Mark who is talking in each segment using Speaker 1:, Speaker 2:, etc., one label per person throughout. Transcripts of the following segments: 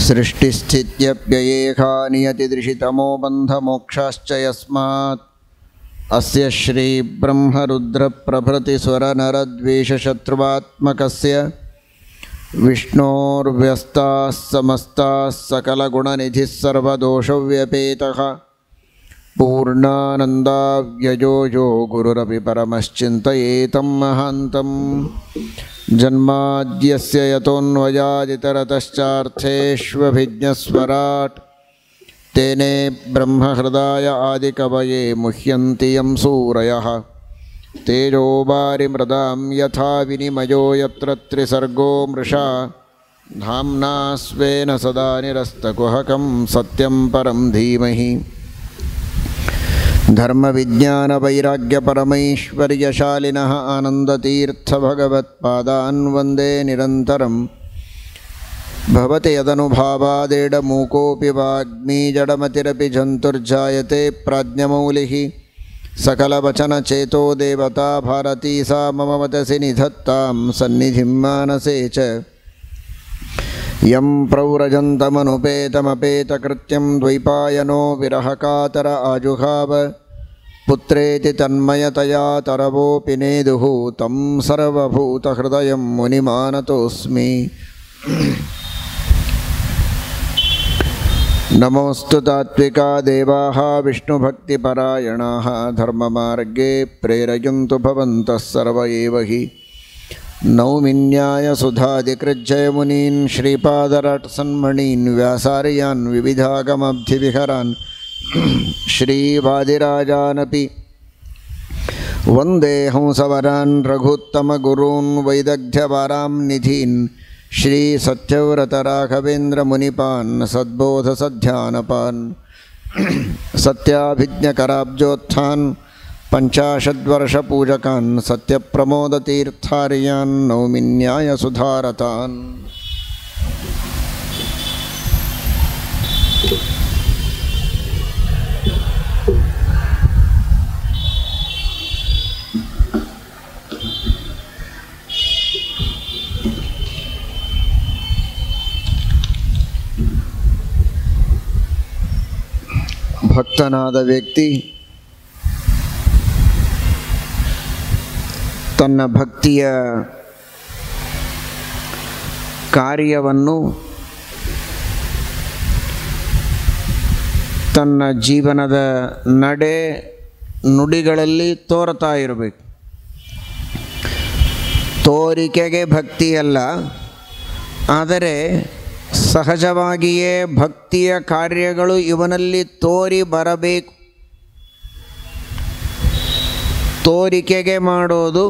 Speaker 1: सृष्टिस्थित्यप्ययेखा नियतिदृशितमो बन्धमोक्षाश्च यस्मात् अस्य श्रीब्रह्मरुद्रप्रभृतिस्वरनरद्वेषशत्रुवात्मकस्य विष्णोर्व्यस्ताः समस्ताः सकलगुणनिधिः सर्वदोषव्यपेतः पूर्णानन्दाव्ययो यो गुरुरपि परमश्चिन्तयेतं महान्तम् जन्माद्यस्य यतोऽन्वयादितरतश्चार्थेष्वभिज्ञस्वराट् तेने ब्रह्महृदाय आदिकवये मुह्यन्ति यं सूरयः तेजोबारिमृदां यथा विनिमयो यत्र त्रिसर्गो मृषा धाम्ना स्वेन सदा निरस्तकुहकं सत्यं परं धीमहि धर्मविज्ञानवैराग्यपरमैश्वर्यशालिनः आनन्दतीर्थभगवत्पादान् वन्दे निरन्तरम् भवति यदनुभावादेडमूकोऽपि वाग्मी जडमतिरपि जन्तुर्जायते प्राज्ञमौलिः सकलवचनचेतो देवता भारती सा मम मतसि निधत्तां सन्निधिं मानसे च यं प्रौरजन्तमनुपेतमपेतकृत्यं द्वैपायनो विरहकातर आजुहाव पुत्रेति तन्मयतया तरवोऽपि नेदुः तं सर्वभूतहृदयं मुनिमानतोऽस्मि नमोऽस्तु तात्विका देवाः विष्णुभक्तिपरायणाः धर्ममार्गे प्रेरयन्तु भवन्तः सर्व एव हि नौमिन्यायसुधादिकृज्जयमुनीन् श्रीपादरट्सन्मणीन् व्यासार्यान् विविधागमब्धिविहरान् श्रीवादिराजानपि वन्दे हंसवरान् रघुत्तमगुरून् वैदग्ध्यवारां निधीन् श्रीसत्यव्रतराघवेन्द्रमुनिपान् सद्बोधसध्यानपान् सत्याभिज्ञकराब्जोत्थान् पञ्चाशद्वर्षपूजकान् सत्यप्रमोदतीर्थार्यान् नौमिन्यायसुधारतान् ಭಕ್ತನಾದ ವ್ಯಕ್ತಿ ತನ್ನ ಭಕ್ತಿಯ ಕಾರ್ಯವನ್ನು ತನ್ನ ಜೀವನದ ನಡೆ ನುಡಿಗಳಲ್ಲಿ ತೋರ್ತಾ ಇರಬೇಕು ತೋರಿಕೆಗೆ ಭಕ್ತಿಯಲ್ಲ ಆದರೆ ಸಹಜವಾಗಿಯೇ ಭಕ್ತಿಯ ಕಾರ್ಯಗಳು ಇವನಲ್ಲಿ ತೋರಿ ಬರಬೇಕು ತೋರಿಕೆಗೆ ಮಾಡೋದು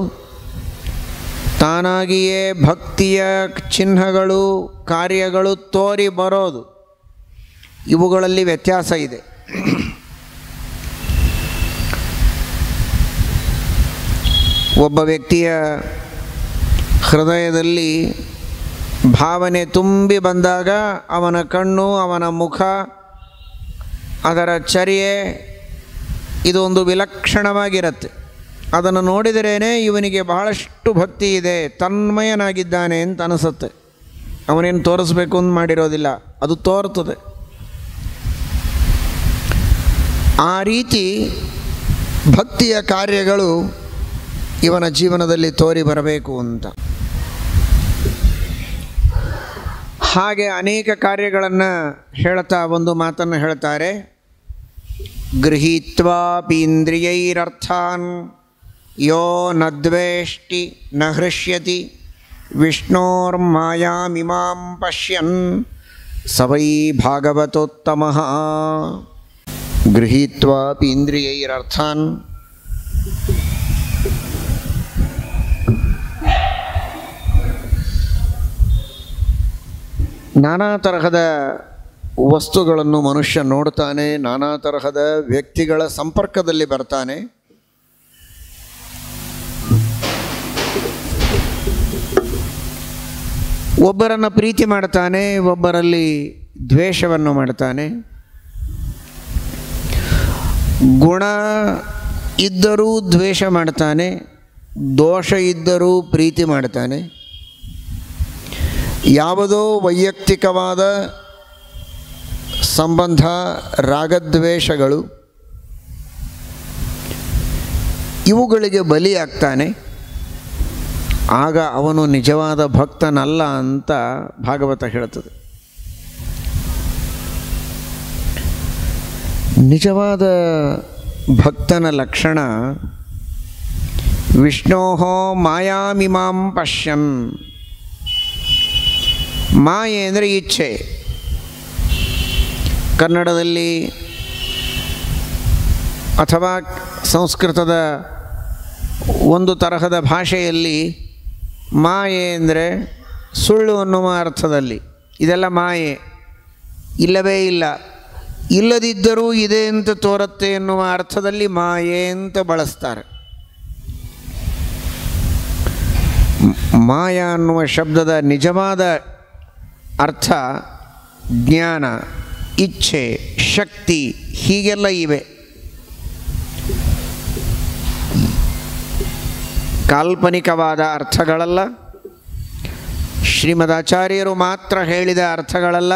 Speaker 1: ತಾನಾಗಿಯೇ ಭಕ್ತಿಯ ಚಿಹ್ನಗಳು ಕಾರ್ಯಗಳು ತೋರಿ ಬರೋದು ಇವುಗಳಲ್ಲಿ ವ್ಯತ್ಯಾಸ ಇದೆ ಒಬ್ಬ ವ್ಯಕ್ತಿಯ ಹೃದಯದಲ್ಲಿ ಭಾವನೆ ತುಂಬಿ ಬಂದಾಗ ಅವನ ಕಣ್ಣು ಅವನ ಮುಖ ಅದರ ಚರ್ಯೆ ಇದು ಒಂದು ವಿಲಕ್ಷಣವಾಗಿರುತ್ತೆ ಅದನ್ನು ನೋಡಿದರೇ ಇವನಿಗೆ ಬಹಳಷ್ಟು ಭಕ್ತಿ ಇದೆ ತನ್ಮಯನಾಗಿದ್ದಾನೆ ಅಂತ ಅನಿಸುತ್ತೆ ಅವನೇನು ತೋರಿಸ್ಬೇಕು ಅಂತ ಮಾಡಿರೋದಿಲ್ಲ ಅದು ತೋರ್ತದೆ ಆ ರೀತಿ ಭಕ್ತಿಯ ಕಾರ್ಯಗಳು ಇವನ ಜೀವನದಲ್ಲಿ ತೋರಿ ಬರಬೇಕು ಅಂತ ಹಾಗೆ ಅನೇಕ ಕಾರ್ಯಗಳನ್ನು ಹೇಳ್ತಾ ಒಂದು ಮಾತನ್ನು ಹೇಳ್ತಾರೆ ಗೃಹೀತ್ವಾಪೀಂದ್ರಿಯೈರರ್ಥಾನ್ ಯೋ ನ ದ್ವೇಷ್ಟಿ ನ ಹೃಷ್ಯತಿ ವಿಷ್ಣೋರ್ಮಾಯಾಮಿಮಾಂ ಪಶ್ಯನ್ ಸವೈ ಭಾಗವತೋತ್ತಮ ಗೃಹೀತ್ವಾಪೀಂದ್ರಿಯೈರರ್ಥಾನ್ ನಾನಾ ತರಹದ ವಸ್ತುಗಳನ್ನು ಮನುಷ್ಯ ನೋಡ್ತಾನೆ ನಾನಾ ತರಹದ ವ್ಯಕ್ತಿಗಳ ಸಂಪರ್ಕದಲ್ಲಿ ಬರ್ತಾನೆ ಒಬ್ಬರನ್ನು ಪ್ರೀತಿ ಮಾಡ್ತಾನೆ ಒಬ್ಬರಲ್ಲಿ ದ್ವೇಷವನ್ನು ಮಾಡ್ತಾನೆ ಗುಣ ಇದ್ದರೂ ದ್ವೇಷ ಮಾಡ್ತಾನೆ ದೋಷ ಇದ್ದರೂ ಪ್ರೀತಿ ಮಾಡ್ತಾನೆ ಯಾವುದೋ ವೈಯಕ್ತಿಕವಾದ ಸಂಬಂಧ ರಾಗದ್ವೇಷಗಳು ಇವುಗಳಿಗೆ ಬಲಿಯಾಗ್ತಾನೆ ಆಗ ಅವನು ನಿಜವಾದ ಭಕ್ತನಲ್ಲ ಅಂತ ಭಾಗವತ ಹೇಳ್ತದೆ ನಿಜವಾದ ಭಕ್ತನ ಲಕ್ಷಣ ವಿಷ್ಣೋ ಮಾಯಾಮಿಮಾಂ ಪಶ್ಯನ್ ಮಾಯೆ ಅಂದರೆ ಇಚ್ಛೆ ಕನ್ನಡದಲ್ಲಿ ಅಥವಾ ಸಂಸ್ಕೃತದ ಒಂದು ತರಹದ ಭಾಷೆಯಲ್ಲಿ ಮಾಯೆ ಅಂದರೆ ಸುಳ್ಳು ಅನ್ನುವ ಅರ್ಥದಲ್ಲಿ ಇದೆಲ್ಲ ಮಾಯೆ ಇಲ್ಲವೇ ಇಲ್ಲ ಇಲ್ಲದಿದ್ದರೂ ಇದೆ ಅಂತ ತೋರುತ್ತೆ ಎನ್ನುವ ಅರ್ಥದಲ್ಲಿ ಮಾಯೆ ಅಂತ ಬಳಸ್ತಾರೆ ಮ್- ಮಾಯ ಅನ್ನುವ ಶಬ್ದದ ನಿಜವಾದ ಅರ್ಥ ಜ್ಞಾನ ಇಚ್ಛೆ ಶಕ್ತಿ ಹೀಗೆಲ್ಲ ಇವೆ ಕಾಲ್ಪನಿಕವಾದ ಅರ್ಥಗಳಲ್ಲ ಶ್ರೀಮದಾಚಾರ್ಯರು ಮಾತ್ರ ಹೇಳಿದ ಅರ್ಥಗಳಲ್ಲ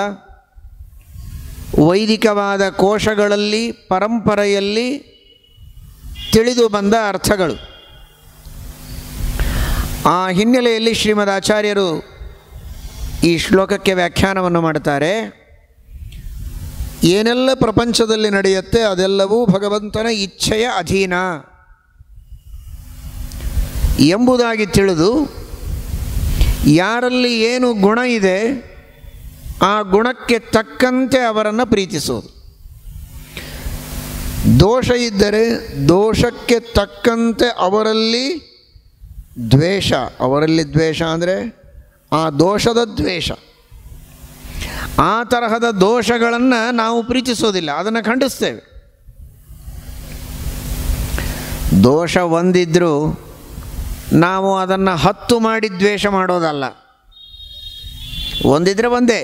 Speaker 1: ವೈದಿಕವಾದ ಕೋಶಗಳಲ್ಲಿ ಪರಂಪರೆಯಲ್ಲಿ ತಿಳಿದು ಬಂದ ಅರ್ಥಗಳು ಆ ಹಿನ್ನೆಲೆಯಲ್ಲಿ ಶ್ರೀಮದ್ ಆಚಾರ್ಯರು ಈ ಶ್ಲೋಕಕ್ಕೆ ವ್ಯಾಖ್ಯಾನವನ್ನು ಮಾಡ್ತಾರೆ ಏನೆಲ್ಲ ಪ್ರಪಂಚದಲ್ಲಿ ನಡೆಯುತ್ತೆ ಅದೆಲ್ಲವೂ ಭಗವಂತನ ಇಚ್ಛೆಯ ಅಧೀನ ಎಂಬುದಾಗಿ ತಿಳಿದು ಯಾರಲ್ಲಿ ಏನು ಗುಣ ಇದೆ ಆ ಗುಣಕ್ಕೆ ತಕ್ಕಂತೆ ಅವರನ್ನು ಪ್ರೀತಿಸೋದು ದೋಷ ಇದ್ದರೆ ದೋಷಕ್ಕೆ ತಕ್ಕಂತೆ ಅವರಲ್ಲಿ ದ್ವೇಷ ಅವರಲ್ಲಿ ದ್ವೇಷ ಅಂದರೆ ಆ ದೋಷದ ದ್ವೇಷ ಆ ತರಹದ ದೋಷಗಳನ್ನು ನಾವು ಪ್ರೀತಿಸೋದಿಲ್ಲ ಅದನ್ನು ಖಂಡಿಸ್ತೇವೆ ದೋಷ ಒಂದಿದ್ದರೂ ನಾವು ಅದನ್ನು ಹತ್ತು ಮಾಡಿ ದ್ವೇಷ ಮಾಡೋದಲ್ಲ ಒಂದಿದ್ರೆ ಒಂದೇ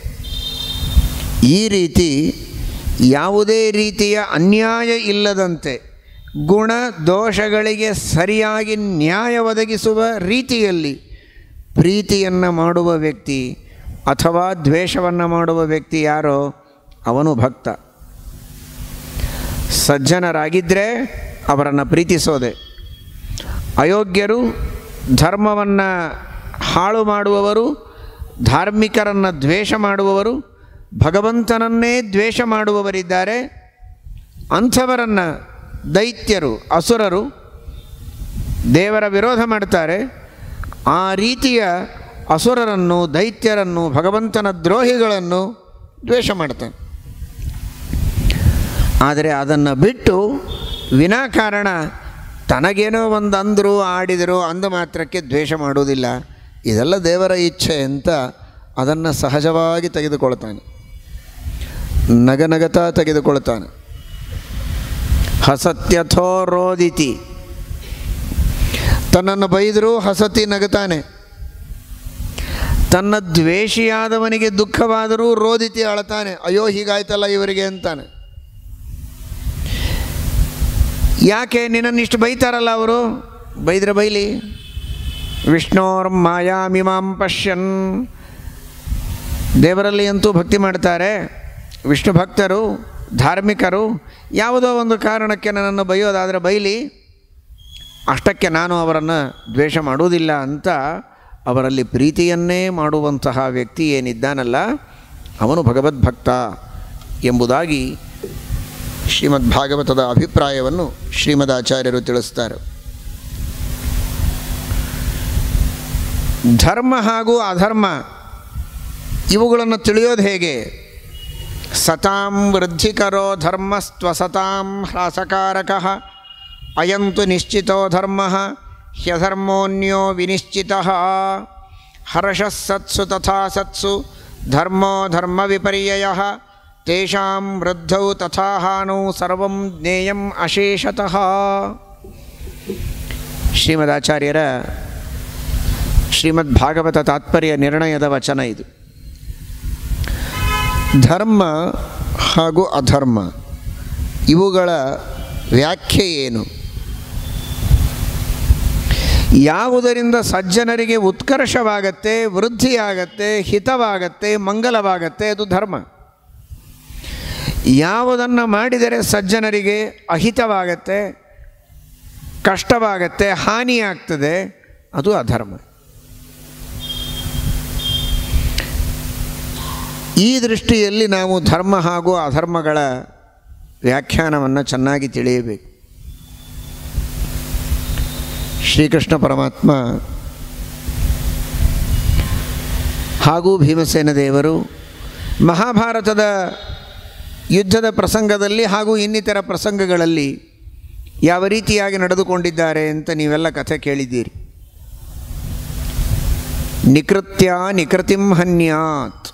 Speaker 1: ಈ ರೀತಿ ಯಾವುದೇ ರೀತಿಯ ಅನ್ಯಾಯ ಇಲ್ಲದಂತೆ ಗುಣ ದೋಷಗಳಿಗೆ ಸರಿಯಾಗಿ ನ್ಯಾಯ ಒದಗಿಸುವ ರೀತಿಯಲ್ಲಿ ಪ್ರೀತಿಯನ್ನು ಮಾಡುವ ವ್ಯಕ್ತಿ ಅಥವಾ ದ್ವೇಷವನ್ನು ಮಾಡುವ ವ್ಯಕ್ತಿ ಯಾರೋ ಅವನು ಭಕ್ತ ಸಜ್ಜನರಾಗಿದ್ದರೆ ಅವರನ್ನು ಪ್ರೀತಿಸೋದೆ ಅಯೋಗ್ಯರು ಧರ್ಮವನ್ನು ಹಾಳು ಮಾಡುವವರು ಧಾರ್ಮಿಕರನ್ನು ದ್ವೇಷ ಮಾಡುವವರು ಭಗವಂತನನ್ನೇ ದ್ವೇಷ ಮಾಡುವವರಿದ್ದಾರೆ ಅಂಥವರನ್ನು ದೈತ್ಯರು ಅಸುರರು ದೇವರ ವಿರೋಧ ಮಾಡ್ತಾರೆ ಆ ರೀತಿಯ ಅಸುರರನ್ನು ದೈತ್ಯರನ್ನು ಭಗವಂತನ ದ್ರೋಹಿಗಳನ್ನು ದ್ವೇಷ ಮಾಡ್ತಾನೆ ಆದರೆ ಅದನ್ನು ಬಿಟ್ಟು ವಿನಾಕಾರಣ ತನಗೇನೋ ಒಂದು ಅಂದರು ಆಡಿದರು ಅಂದ ಮಾತ್ರಕ್ಕೆ ದ್ವೇಷ ಮಾಡುವುದಿಲ್ಲ ಇದೆಲ್ಲ ದೇವರ ಇಚ್ಛೆ ಅಂತ ಅದನ್ನು ಸಹಜವಾಗಿ ತೆಗೆದುಕೊಳ್ತಾನೆ ನಗನಗತಾ ತೆಗೆದುಕೊಳ್ತಾನೆ ಹಸತ್ಯಥೋ ರೋದಿತಿ ತನ್ನನ್ನು ಬೈದರೂ ಹಸತಿ ನಗುತ್ತಾನೆ ತನ್ನ ದ್ವೇಷಿಯಾದವನಿಗೆ ದುಃಖವಾದರೂ ರೋದಿತಿ ಅಳತಾನೆ ಅಯ್ಯೋ ಹೀಗಾಯ್ತಲ್ಲ ಇವರಿಗೆ ಅಂತಾನೆ ಯಾಕೆ ನಿನ್ನನ್ನಿಷ್ಟು ಬೈತಾರಲ್ಲ ಅವರು ಬೈದ್ರೆ ಬೈಲಿ ವಿಷ್ಣೋರ್ ಮಾಯಾಮಿಮಾಂ ಪಶ್ಯನ್ ದೇವರಲ್ಲಿ ಅಂತೂ ಭಕ್ತಿ ಮಾಡ್ತಾರೆ ವಿಷ್ಣು ಭಕ್ತರು ಧಾರ್ಮಿಕರು ಯಾವುದೋ ಒಂದು ಕಾರಣಕ್ಕೆ ನನ್ನನ್ನು ಬೈಯೋದಾದರೆ ಬೈಲಿ ಅಷ್ಟಕ್ಕೆ ನಾನು ಅವರನ್ನು ದ್ವೇಷ ಮಾಡುವುದಿಲ್ಲ ಅಂತ ಅವರಲ್ಲಿ ಪ್ರೀತಿಯನ್ನೇ ಮಾಡುವಂತಹ ವ್ಯಕ್ತಿ ಏನಿದ್ದಾನಲ್ಲ ಅವನು ಭಗವದ್ಭಕ್ತ ಎಂಬುದಾಗಿ ಶ್ರೀಮದ್ ಭಾಗವತದ ಅಭಿಪ್ರಾಯವನ್ನು ಶ್ರೀಮದಾಚಾರ್ಯರು ತಿಳಿಸ್ತಾರೆ ಧರ್ಮ ಹಾಗೂ ಅಧರ್ಮ ಇವುಗಳನ್ನು ತಿಳಿಯೋದು ಹೇಗೆ ಸತಾಂ ವೃದ್ಧಿಕರೋ ಧರ್ಮಸ್ತ್ವಸತಾಂ ಹ್ರಾಸಕಾರಕ ಅಯಂತು ನಿಶ್ಚಿತೋ ಧರ್ಮ ಹ್ಯಧರ್ಮೋನ್ಯೋ ವಿನಿಶ್ಚಿತ ಹರ್ಷಃ ಸತ್ಸು ತಥಾ ಸತ್ಸು ಧರ್ಮೋ ಧರ್ಮ ವಿಪರ್ಯಯ ತೇಷಾಂ ವೃದ್ಧೌ ತಥಾ ಹಾನೌ ಸರ್ವಂ ಜ್ಞೇಯಂ ಅಶೇಷತಃ ಶ್ರೀಮದಾಚಾರ್ಯರ ಶ್ರೀಮದ್ ಭಾಗವತ ತಾತ್ಪರ್ಯ ನಿರ್ಣಯದ ವಚನ ಇದು ಧರ್ಮ ಹಾಗೂ ಅಧರ್ಮ ಇವುಗಳ ವ್ಯಾಖ್ಯೆ ಏನು ಯಾವುದರಿಂದ ಸಜ್ಜನರಿಗೆ ಉತ್ಕರ್ಷವಾಗತ್ತೆ ವೃದ್ಧಿಯಾಗತ್ತೆ ಹಿತವಾಗತ್ತೆ ಮಂಗಲವಾಗತ್ತೆ ಅದು ಧರ್ಮ ಯಾವುದನ್ನು ಮಾಡಿದರೆ ಸಜ್ಜನರಿಗೆ ಅಹಿತವಾಗತ್ತೆ ಕಷ್ಟವಾಗತ್ತೆ ಹಾನಿಯಾಗ್ತದೆ ಅದು ಅಧರ್ಮ ಈ ದೃಷ್ಟಿಯಲ್ಲಿ ನಾವು ಧರ್ಮ ಹಾಗೂ ಅಧರ್ಮಗಳ ವ್ಯಾಖ್ಯಾನವನ್ನು ಚೆನ್ನಾಗಿ ತಿಳಿಯಬೇಕು ಶ್ರೀಕೃಷ್ಣ ಪರಮಾತ್ಮ ಹಾಗೂ ಭೀಮಸೇನ ದೇವರು ಮಹಾಭಾರತದ ಯುದ್ಧದ ಪ್ರಸಂಗದಲ್ಲಿ ಹಾಗೂ ಇನ್ನಿತರ ಪ್ರಸಂಗಗಳಲ್ಲಿ ಯಾವ ರೀತಿಯಾಗಿ ನಡೆದುಕೊಂಡಿದ್ದಾರೆ ಅಂತ ನೀವೆಲ್ಲ ಕಥೆ ಕೇಳಿದ್ದೀರಿ ನಿಕೃತ್ಯ ನಿಕೃತಿಂ ಹನ್ಯಾತ್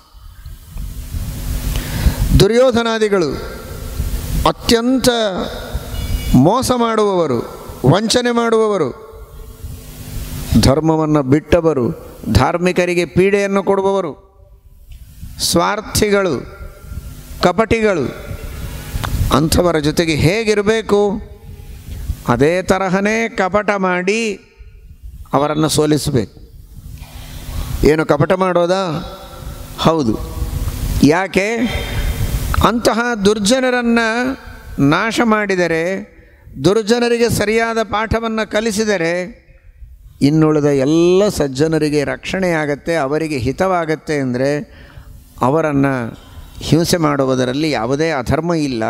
Speaker 1: ದುರ್ಯೋಧನಾದಿಗಳು ಅತ್ಯಂತ ಮೋಸ ಮಾಡುವವರು ವಂಚನೆ ಮಾಡುವವರು ಧರ್ಮವನ್ನು ಬಿಟ್ಟವರು ಧಾರ್ಮಿಕರಿಗೆ ಪೀಡೆಯನ್ನು ಕೊಡುವವರು ಸ್ವಾರ್ಥಿಗಳು ಕಪಟಿಗಳು ಅಂಥವರ ಜೊತೆಗೆ ಹೇಗಿರಬೇಕು ಅದೇ ತರಹನೇ ಕಪಟ ಮಾಡಿ ಅವರನ್ನು ಸೋಲಿಸಬೇಕು ಏನು ಕಪಟ ಮಾಡೋದಾ ಹೌದು ಯಾಕೆ ಅಂತಹ ದುರ್ಜನರನ್ನು ನಾಶ ಮಾಡಿದರೆ ದುರ್ಜನರಿಗೆ ಸರಿಯಾದ ಪಾಠವನ್ನು ಕಲಿಸಿದರೆ ಇನ್ನುಳಿದ ಎಲ್ಲ ಸಜ್ಜನರಿಗೆ ರಕ್ಷಣೆಯಾಗತ್ತೆ ಅವರಿಗೆ ಹಿತವಾಗತ್ತೆ ಅಂದರೆ ಅವರನ್ನು ಹಿಂಸೆ ಮಾಡುವುದರಲ್ಲಿ ಯಾವುದೇ ಅಧರ್ಮ ಇಲ್ಲ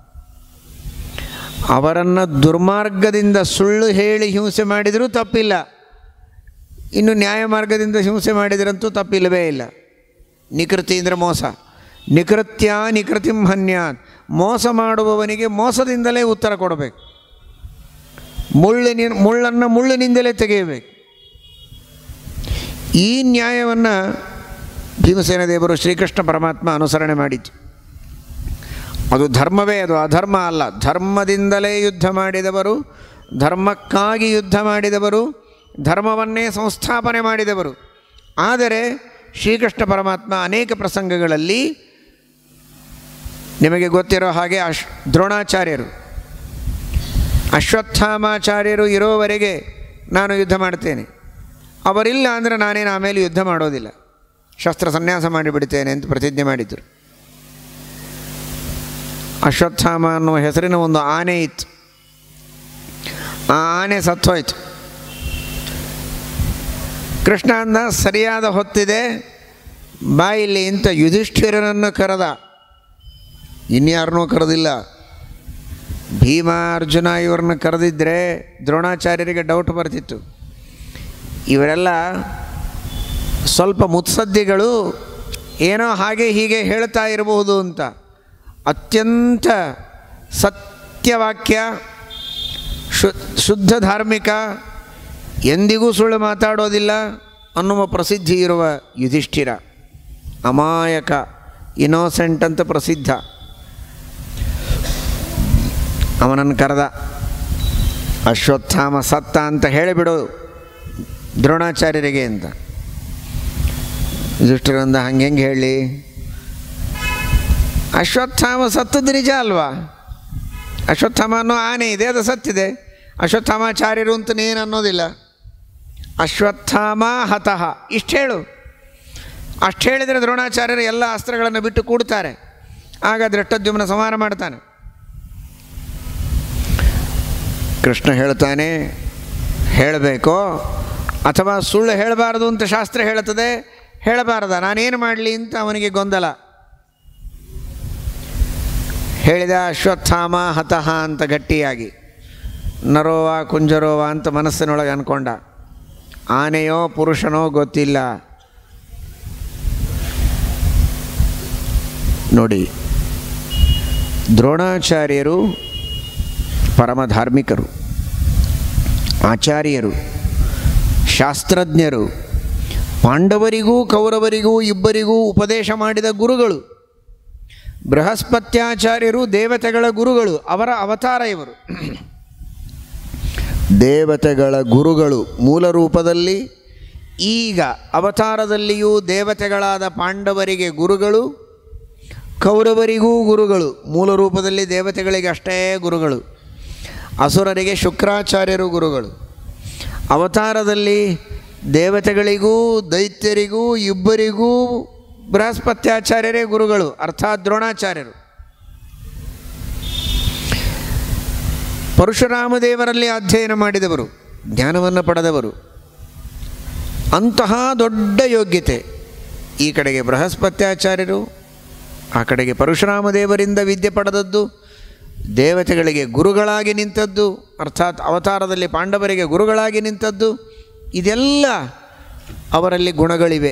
Speaker 1: ಅವರನ್ನು ದುರ್ಮಾರ್ಗದಿಂದ ಸುಳ್ಳು ಹೇಳಿ ಹಿಂಸೆ ಮಾಡಿದರೂ ತಪ್ಪಿಲ್ಲ ಇನ್ನು ನ್ಯಾಯ ಮಾರ್ಗದಿಂದ ಹಿಂಸೆ ಮಾಡಿದರಂತೂ ತಪ್ಪಿಲ್ಲವೇ ಇಲ್ಲ ನಿಕೃತಿ ಅಂದರೆ ಮೋಸ ನಿಕೃತ್ಯ ನಿಕೃತಿಂ ಹನ್ಯಾತ್ ಮೋಸ ಮಾಡುವವನಿಗೆ ಮೋಸದಿಂದಲೇ ಉತ್ತರ ಕೊಡಬೇಕು ಮುಳ್ಳಿನ ಮುಳ್ಳನ್ನು ಮುಳ್ಳಿನಿಂದಲೇ ತೆಗೆಯಬೇಕು ಈ ನ್ಯಾಯವನ್ನು ಭೀಮಸೇನ ದೇವರು ಶ್ರೀಕೃಷ್ಣ ಪರಮಾತ್ಮ ಅನುಸರಣೆ ಮಾಡಿದ್ದು ಅದು ಧರ್ಮವೇ ಅದು ಅಧರ್ಮ ಅಲ್ಲ ಧರ್ಮದಿಂದಲೇ ಯುದ್ಧ ಮಾಡಿದವರು ಧರ್ಮಕ್ಕಾಗಿ ಯುದ್ಧ ಮಾಡಿದವರು ಧರ್ಮವನ್ನೇ ಸಂಸ್ಥಾಪನೆ ಮಾಡಿದವರು ಆದರೆ ಶ್ರೀಕೃಷ್ಣ ಪರಮಾತ್ಮ ಅನೇಕ ಪ್ರಸಂಗಗಳಲ್ಲಿ ನಿಮಗೆ ಗೊತ್ತಿರೋ ಹಾಗೆ ಅಶ್ ದ್ರೋಣಾಚಾರ್ಯರು ಅಶ್ವತ್ಥಾಮಾಚಾರ್ಯರು ಇರೋವರೆಗೆ ನಾನು ಯುದ್ಧ ಮಾಡ್ತೇನೆ ಅವರಿಲ್ಲ ಅಂದರೆ ನಾನೇನು ಆಮೇಲೆ ಯುದ್ಧ ಮಾಡೋದಿಲ್ಲ ಶಸ್ತ್ರ ಸನ್ಯಾಸ ಮಾಡಿಬಿಡ್ತೇನೆ ಅಂತ ಪ್ರತಿಜ್ಞೆ ಮಾಡಿದರು ಅಶ್ವತ್ಥಾಮ ಅನ್ನುವ ಹೆಸರಿನ ಒಂದು ಆನೆ ಇತ್ತು ಆ ಆನೆ ಸತ್ತೋಯ್ತು ಕೃಷ್ಣ ಅಂದ ಸರಿಯಾದ ಹೊತ್ತಿದೆ ಬಾಯಿಲಿ ಇಂಥ ಯುಧಿಷ್ಠಿರನನ್ನು ಕರೆದ ಇನ್ಯಾರನ್ನೂ ಕರೆದಿಲ್ಲ ಭೀಮ ಅರ್ಜುನ ಇವ್ರನ್ನ ಕರೆದಿದ್ದರೆ ದ್ರೋಣಾಚಾರ್ಯರಿಗೆ ಡೌಟ್ ಬರ್ತಿತ್ತು ಇವರೆಲ್ಲ ಸ್ವಲ್ಪ ಮುತ್ಸದ್ದಿಗಳು ಏನೋ ಹಾಗೆ ಹೀಗೆ ಹೇಳ್ತಾ ಇರಬಹುದು ಅಂತ ಅತ್ಯಂತ ಸತ್ಯವಾಕ್ಯ ಶು ಶುದ್ಧ ಧಾರ್ಮಿಕ ಎಂದಿಗೂ ಸುಳ್ಳು ಮಾತಾಡೋದಿಲ್ಲ ಅನ್ನುವ ಪ್ರಸಿದ್ಧಿ ಇರುವ ಯುಧಿಷ್ಠಿರ ಅಮಾಯಕ ಇನೋಸೆಂಟ್ ಅಂತ ಪ್ರಸಿದ್ಧ ಅವನನ್ನು ಕರೆದ ಅಶ್ವತ್ಥಾಮ ಸತ್ತ ಅಂತ ಹೇಳಿಬಿಡು ದ್ರೋಣಾಚಾರ್ಯರಿಗೆ ಅಂತ ಯುಧಿಷ್ಠಿರಂದ ಹಂಗೆ ಹೆಂಗೆ ಹೇಳಿ ಅಶ್ವತ್ಥಾಮ ಸತ್ತದ್ದು ನಿಜ ಅಲ್ವಾ ಅಶ್ವತ್ಥಾಮ ಅನ್ನೋ ಆನೆ ಇದೆ ಅದು ಸತ್ತಿದೆ ಅಶ್ವತ್ಥಾಮಾಚಾರ್ಯರು ಅಂತ ನೀನು ಅನ್ನೋದಿಲ್ಲ ಅಶ್ವತ್ಥಾಮ ಹತಃ ಇಷ್ಟು ಹೇಳು ಅಷ್ಟು ಹೇಳಿದರೆ ದ್ರೋಣಾಚಾರ್ಯರು ಎಲ್ಲ ಅಸ್ತ್ರಗಳನ್ನು ಬಿಟ್ಟು ಕೂಡ್ತಾರೆ ಆಗ ದೃಷ್ಟದ್ಯುಮ್ನ ಸಂಹಾರ ಮಾಡ್ತಾನೆ ಕೃಷ್ಣ ಹೇಳ್ತಾನೆ ಹೇಳಬೇಕೋ ಅಥವಾ ಸುಳ್ಳು ಹೇಳಬಾರ್ದು ಅಂತ ಶಾಸ್ತ್ರ ಹೇಳುತ್ತದೆ ಹೇಳಬಾರ್ದ ನಾನೇನು ಮಾಡಲಿ ಅಂತ ಅವನಿಗೆ ಗೊಂದಲ ಹೇಳಿದ ಅಶ್ವತ್ಥಾಮ ಹತಃ ಅಂತ ಗಟ್ಟಿಯಾಗಿ ನರೋವ ಕುಂಜರೋವ ಅಂತ ಮನಸ್ಸಿನೊಳಗೆ ಅಂದ್ಕೊಂಡ ಆನೆಯೋ ಪುರುಷನೋ ಗೊತ್ತಿಲ್ಲ ನೋಡಿ ದ್ರೋಣಾಚಾರ್ಯರು ಪರಮ ಧಾರ್ಮಿಕರು ಆಚಾರ್ಯರು ಶಾಸ್ತ್ರಜ್ಞರು ಪಾಂಡವರಿಗೂ ಕೌರವರಿಗೂ ಇಬ್ಬರಿಗೂ ಉಪದೇಶ ಮಾಡಿದ ಗುರುಗಳು ಬೃಹಸ್ಪತ್ಯಾಚಾರ್ಯರು ದೇವತೆಗಳ ಗುರುಗಳು ಅವರ ಅವತಾರ ಇವರು ದೇವತೆಗಳ ಗುರುಗಳು ಮೂಲ ರೂಪದಲ್ಲಿ ಈಗ ಅವತಾರದಲ್ಲಿಯೂ ದೇವತೆಗಳಾದ ಪಾಂಡವರಿಗೆ ಗುರುಗಳು ಕೌರವರಿಗೂ ಗುರುಗಳು ಮೂಲ ರೂಪದಲ್ಲಿ ದೇವತೆಗಳಿಗೆ ಅಷ್ಟೇ ಗುರುಗಳು ಅಸುರರಿಗೆ ಶುಕ್ರಾಚಾರ್ಯರು ಗುರುಗಳು ಅವತಾರದಲ್ಲಿ ದೇವತೆಗಳಿಗೂ ದೈತ್ಯರಿಗೂ ಇಬ್ಬರಿಗೂ ಬೃಹಸ್ಪತ್ಯಾಚಾರ್ಯರೇ ಗುರುಗಳು ಅರ್ಥಾತ್ ದ್ರೋಣಾಚಾರ್ಯರು ಪರಶುರಾಮ ದೇವರಲ್ಲಿ ಅಧ್ಯಯನ ಮಾಡಿದವರು ಜ್ಞಾನವನ್ನು ಪಡೆದವರು ಅಂತಹ ದೊಡ್ಡ ಯೋಗ್ಯತೆ ಈ ಕಡೆಗೆ ಬೃಹಸ್ಪತ್ಯಾಚಾರ್ಯರು ಆ ಕಡೆಗೆ ಪರಶುರಾಮ ದೇವರಿಂದ ವಿದ್ಯೆ ಪಡೆದದ್ದು ದೇವತೆಗಳಿಗೆ ಗುರುಗಳಾಗಿ ನಿಂತದ್ದು ಅರ್ಥಾತ್ ಅವತಾರದಲ್ಲಿ ಪಾಂಡವರಿಗೆ ಗುರುಗಳಾಗಿ ನಿಂತದ್ದು ಇದೆಲ್ಲ ಅವರಲ್ಲಿ ಗುಣಗಳಿವೆ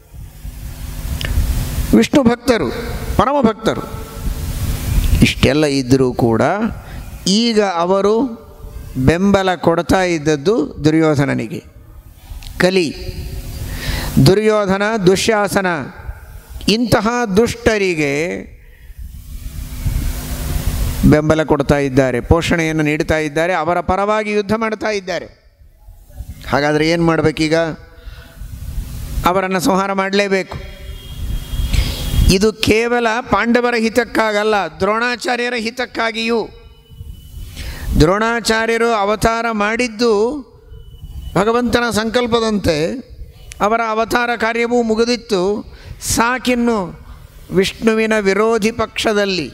Speaker 1: ವಿಷ್ಣು ಭಕ್ತರು ಪರಮ ಭಕ್ತರು ಇಷ್ಟೆಲ್ಲ ಇದ್ದರೂ ಕೂಡ ಈಗ ಅವರು ಬೆಂಬಲ ಕೊಡ್ತಾ ಇದ್ದದ್ದು ದುರ್ಯೋಧನನಿಗೆ ಕಲಿ ದುರ್ಯೋಧನ ದುಶ್ಯಾಸನ ಇಂತಹ ದುಷ್ಟರಿಗೆ ಬೆಂಬಲ ಕೊಡ್ತಾ ಇದ್ದಾರೆ ಪೋಷಣೆಯನ್ನು ನೀಡ್ತಾ ಇದ್ದಾರೆ ಅವರ ಪರವಾಗಿ ಯುದ್ಧ ಮಾಡ್ತಾ ಇದ್ದಾರೆ ಹಾಗಾದರೆ ಏನು ಮಾಡಬೇಕೀಗ ಅವರನ್ನು ಸಂಹಾರ ಮಾಡಲೇಬೇಕು ಇದು ಕೇವಲ ಪಾಂಡವರ ಹಿತಕ್ಕಾಗಲ್ಲ ದ್ರೋಣಾಚಾರ್ಯರ ಹಿತಕ್ಕಾಗಿಯೂ ದ್ರೋಣಾಚಾರ್ಯರು ಅವತಾರ ಮಾಡಿದ್ದು ಭಗವಂತನ ಸಂಕಲ್ಪದಂತೆ ಅವರ ಅವತಾರ ಕಾರ್ಯವೂ ಮುಗಿದಿತ್ತು ಸಾಕಿನ್ನು ವಿಷ್ಣುವಿನ ವಿರೋಧಿ ಪಕ್ಷದಲ್ಲಿ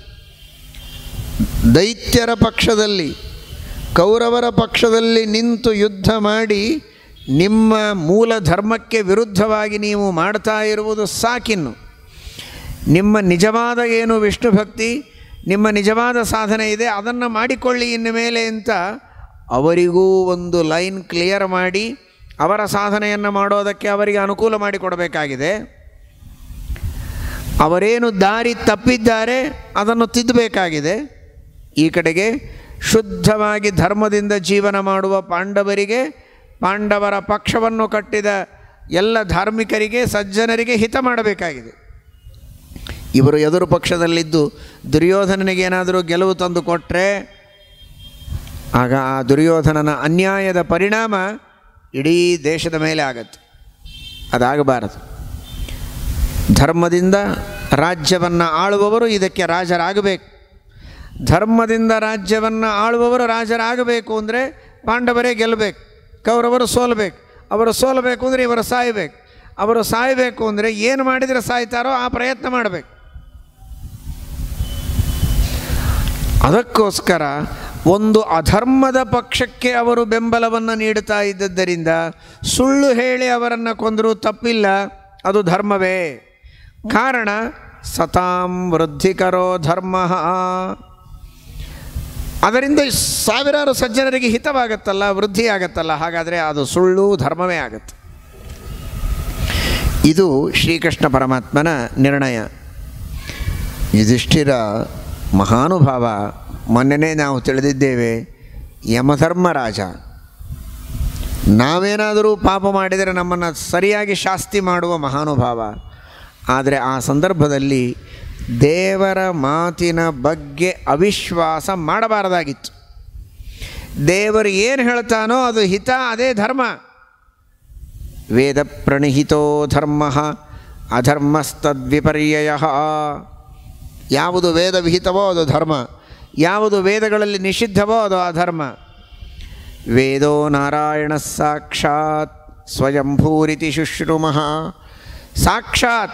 Speaker 1: ದೈತ್ಯರ ಪಕ್ಷದಲ್ಲಿ ಕೌರವರ ಪಕ್ಷದಲ್ಲಿ ನಿಂತು ಯುದ್ಧ ಮಾಡಿ ನಿಮ್ಮ ಮೂಲ ಧರ್ಮಕ್ಕೆ ವಿರುದ್ಧವಾಗಿ ನೀವು ಮಾಡ್ತಾ ಇರುವುದು ಸಾಕಿನ್ನು ನಿಮ್ಮ ನಿಜವಾದ ಏನು ವಿಷ್ಣು ಭಕ್ತಿ ನಿಮ್ಮ ನಿಜವಾದ ಸಾಧನೆ ಇದೆ ಅದನ್ನು ಮಾಡಿಕೊಳ್ಳಿ ಇನ್ನು ಮೇಲೆ ಅಂತ ಅವರಿಗೂ ಒಂದು ಲೈನ್ ಕ್ಲಿಯರ್ ಮಾಡಿ ಅವರ ಸಾಧನೆಯನ್ನು ಮಾಡೋದಕ್ಕೆ ಅವರಿಗೆ ಅನುಕೂಲ ಮಾಡಿಕೊಡಬೇಕಾಗಿದೆ ಅವರೇನು ದಾರಿ ತಪ್ಪಿದ್ದಾರೆ ಅದನ್ನು ತಿದ್ದಬೇಕಾಗಿದೆ ಈ ಕಡೆಗೆ ಶುದ್ಧವಾಗಿ ಧರ್ಮದಿಂದ ಜೀವನ ಮಾಡುವ ಪಾಂಡವರಿಗೆ ಪಾಂಡವರ ಪಕ್ಷವನ್ನು ಕಟ್ಟಿದ ಎಲ್ಲ ಧಾರ್ಮಿಕರಿಗೆ ಸಜ್ಜನರಿಗೆ ಹಿತ ಮಾಡಬೇಕಾಗಿದೆ ಇವರು ಎದುರು ಪಕ್ಷದಲ್ಲಿದ್ದು ದುರ್ಯೋಧನನಿಗೆ ಏನಾದರೂ ಗೆಲುವು ತಂದು ಕೊಟ್ಟರೆ ಆಗ ಆ ದುರ್ಯೋಧನನ ಅನ್ಯಾಯದ ಪರಿಣಾಮ ಇಡೀ ದೇಶದ ಮೇಲೆ ಆಗತ್ತೆ ಅದಾಗಬಾರದು ಧರ್ಮದಿಂದ ರಾಜ್ಯವನ್ನು ಆಳುವವರು ಇದಕ್ಕೆ ರಾಜರಾಗಬೇಕು ಧರ್ಮದಿಂದ ರಾಜ್ಯವನ್ನು ಆಳುವವರು ರಾಜರಾಗಬೇಕು ಅಂದರೆ ಪಾಂಡವರೇ ಗೆಲ್ಲಬೇಕು ಕೌರವರು ಸೋಲಬೇಕು ಅವರು ಸೋಲಬೇಕು ಅಂದರೆ ಇವರು ಸಾಯಬೇಕು ಅವರು ಸಾಯಬೇಕು ಅಂದರೆ ಏನು ಮಾಡಿದರೆ ಸಾಯ್ತಾರೋ ಆ ಪ್ರಯತ್ನ ಮಾಡಬೇಕು ಅದಕ್ಕೋಸ್ಕರ ಒಂದು ಅಧರ್ಮದ ಪಕ್ಷಕ್ಕೆ ಅವರು ಬೆಂಬಲವನ್ನು ನೀಡುತ್ತಾ ಇದ್ದದ್ದರಿಂದ ಸುಳ್ಳು ಹೇಳಿ ಅವರನ್ನು ಕೊಂದರೂ ತಪ್ಪಿಲ್ಲ ಅದು ಧರ್ಮವೇ ಕಾರಣ ಸತಾಂ ವೃದ್ಧಿಕರೋ ಧರ್ಮ ಅದರಿಂದ ಸಾವಿರಾರು ಸಜ್ಜನರಿಗೆ ಹಿತವಾಗತ್ತಲ್ಲ ವೃದ್ಧಿ ಆಗತ್ತಲ್ಲ ಹಾಗಾದರೆ ಅದು ಸುಳ್ಳು ಧರ್ಮವೇ ಆಗತ್ತೆ ಇದು ಶ್ರೀಕೃಷ್ಣ ಪರಮಾತ್ಮನ ನಿರ್ಣಯ ಯುಧಿಷ್ಠಿರ ಮಹಾನುಭಾವ ಮೊನ್ನೆನೇ ನಾವು ತಿಳಿದಿದ್ದೇವೆ ಯಮಧರ್ಮರಾಜ ನಾವೇನಾದರೂ ಪಾಪ ಮಾಡಿದರೆ ನಮ್ಮನ್ನು ಸರಿಯಾಗಿ ಶಾಸ್ತಿ ಮಾಡುವ ಮಹಾನುಭಾವ ಆದರೆ ಆ ಸಂದರ್ಭದಲ್ಲಿ ದೇವರ ಮಾತಿನ ಬಗ್ಗೆ ಅವಿಶ್ವಾಸ ಮಾಡಬಾರದಾಗಿತ್ತು ದೇವರು ಏನು ಹೇಳ್ತಾನೋ ಅದು ಹಿತ ಅದೇ ಧರ್ಮ ವೇದ ಪ್ರಣಿಹಿತೋ ಧರ್ಮ ಅಧರ್ಮಸ್ತದ್ವಿಪರ್ಯಯ ಯಾವುದು ವೇದ ವಿಹಿತವೋ ಅದು ಧರ್ಮ ಯಾವುದು ವೇದಗಳಲ್ಲಿ ನಿಷಿದ್ಧವೋ ಅದು ಅಧರ್ಮ ವೇದೋ ನಾರಾಯಣ ಸಾಕ್ಷಾತ್ ಸ್ವಯಂಭೂರಿತಿ ಶುಶ್ರುಮಃ ಸಾಕ್ಷಾತ್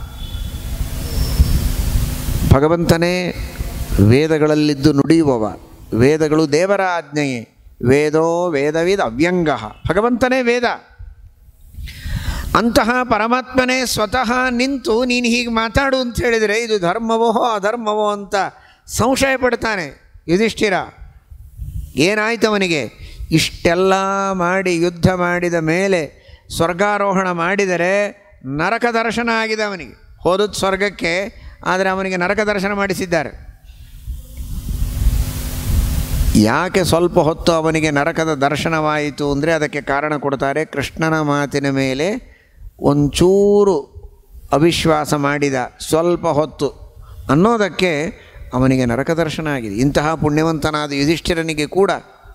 Speaker 1: ಭಗವಂತನೇ ವೇದಗಳಲ್ಲಿದ್ದು ನುಡಿಯುವವ ವೇದಗಳು ದೇವರ ಆಜ್ಞೆಯೇ ವೇದೋ ವೇದವಿದ್ ಅವ್ಯಂಗ ಭಗವಂತನೇ ವೇದ ಅಂತಹ ಪರಮಾತ್ಮನೇ ಸ್ವತಃ ನಿಂತು ನೀನು ಹೀಗೆ ಮಾತಾಡು ಅಂತ ಹೇಳಿದರೆ ಇದು ಧರ್ಮವೋ ಅಧರ್ಮವೋ ಅಂತ ಸಂಶಯ ಪಡ್ತಾನೆ ಯುಧಿಷ್ಠಿರ ಏನಾಯ್ತು ಅವನಿಗೆ ಇಷ್ಟೆಲ್ಲ ಮಾಡಿ ಯುದ್ಧ ಮಾಡಿದ ಮೇಲೆ ಸ್ವರ್ಗಾರೋಹಣ ಮಾಡಿದರೆ ನರಕ ದರ್ಶನ ಆಗಿದೆ ಅವನಿಗೆ ಹೋದದ್ದು ಸ್ವರ್ಗಕ್ಕೆ ಆದರೆ ಅವನಿಗೆ ನರಕ ದರ್ಶನ ಮಾಡಿಸಿದ್ದಾರೆ ಯಾಕೆ ಸ್ವಲ್ಪ ಹೊತ್ತು ಅವನಿಗೆ ನರಕದ ದರ್ಶನವಾಯಿತು ಅಂದರೆ ಅದಕ್ಕೆ ಕಾರಣ ಕೊಡ್ತಾರೆ ಕೃಷ್ಣನ ಮಾತಿನ ಮೇಲೆ ಒಂಚೂರು ಅವಿಶ್ವಾಸ ಮಾಡಿದ ಸ್ವಲ್ಪ ಹೊತ್ತು ಅನ್ನೋದಕ್ಕೆ ಅವನಿಗೆ ನರಕ ದರ್ಶನ ಆಗಿದೆ ಇಂತಹ ಪುಣ್ಯವಂತನಾದ ಯುಧಿಷ್ಠಿರನಿಗೆ ಕೂಡ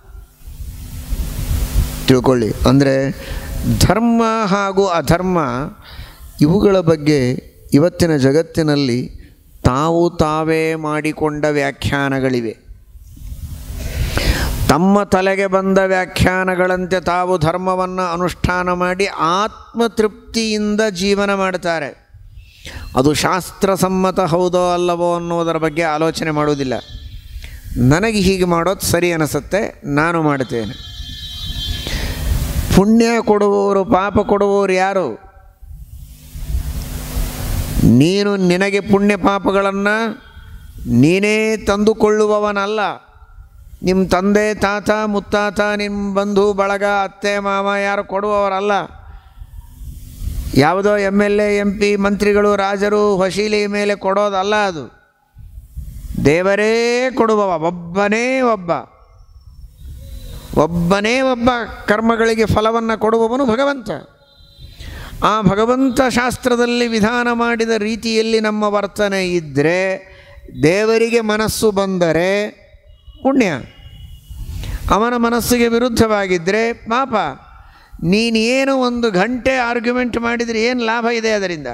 Speaker 1: ತಿಳ್ಕೊಳ್ಳಿ ಅಂದರೆ ಧರ್ಮ ಹಾಗೂ ಅಧರ್ಮ ಇವುಗಳ ಬಗ್ಗೆ ಇವತ್ತಿನ ಜಗತ್ತಿನಲ್ಲಿ ತಾವು ತಾವೇ ಮಾಡಿಕೊಂಡ ವ್ಯಾಖ್ಯಾನಗಳಿವೆ ತಮ್ಮ ತಲೆಗೆ ಬಂದ ವ್ಯಾಖ್ಯಾನಗಳಂತೆ ತಾವು ಧರ್ಮವನ್ನು ಅನುಷ್ಠಾನ ಮಾಡಿ ಆತ್ಮತೃಪ್ತಿಯಿಂದ ಜೀವನ ಮಾಡ್ತಾರೆ ಅದು ಶಾಸ್ತ್ರಸಮ್ಮತ ಹೌದೋ ಅಲ್ಲವೋ ಅನ್ನೋದರ ಬಗ್ಗೆ ಆಲೋಚನೆ ಮಾಡುವುದಿಲ್ಲ ನನಗೆ ಹೀಗೆ ಮಾಡೋದು ಸರಿ ಅನಿಸುತ್ತೆ ನಾನು ಮಾಡ್ತೇನೆ ಪುಣ್ಯ ಕೊಡುವವರು ಪಾಪ ಕೊಡುವವರು ಯಾರು ನೀನು ನಿನಗೆ ಪುಣ್ಯ ಪಾಪಗಳನ್ನು ನೀನೇ ತಂದುಕೊಳ್ಳುವವನಲ್ಲ ನಿಮ್ಮ ತಂದೆ ತಾತ ಮುತ್ತಾತ ನಿಮ್ಮ ಬಂಧು ಬಳಗ ಅತ್ತೆ ಮಾವ ಯಾರು ಕೊಡುವವರಲ್ಲ ಯಾವುದೋ M L A M P ಮಂತ್ರಿಗಳು ರಾಜರು ಹೊಶೀಲಿ ಮೇಲೆ ಕೊಡೋದಲ್ಲ ಅದು ದೇವರೇ ಕೊಡುವವ ಒಬ್ಬನೇ ಒಬ್ಬ ಒಬ್ಬನೇ ಒಬ್ಬ ಕರ್ಮಗಳಿಗೆ ಫಲವನ್ನು ಕೊಡುವವನು ಭಗವಂತ ಆ ಭಗವಂತ ಶಾಸ್ತ್ರದಲ್ಲಿ ವಿಧಾನ ಮಾಡಿದ ರೀತಿಯಲ್ಲಿ ನಮ್ಮ ವರ್ತನೆ ಇದ್ದರೆ ದೇವರಿಗೆ ಮನಸ್ಸು ಬಂದರೆ ಪುಣ್ಯ ಅವನ ಮನಸ್ಸಿಗೆ ವಿರುದ್ಧವಾಗಿದ್ದರೆ ಪಾಪ ನೀನೇನು ಒಂದು ಗಂಟೆ ಆರ್ಗ್ಯುಮೆಂಟ್ ಮಾಡಿದರೆ ಏನು ಲಾಭ ಇದೆ ಅದರಿಂದ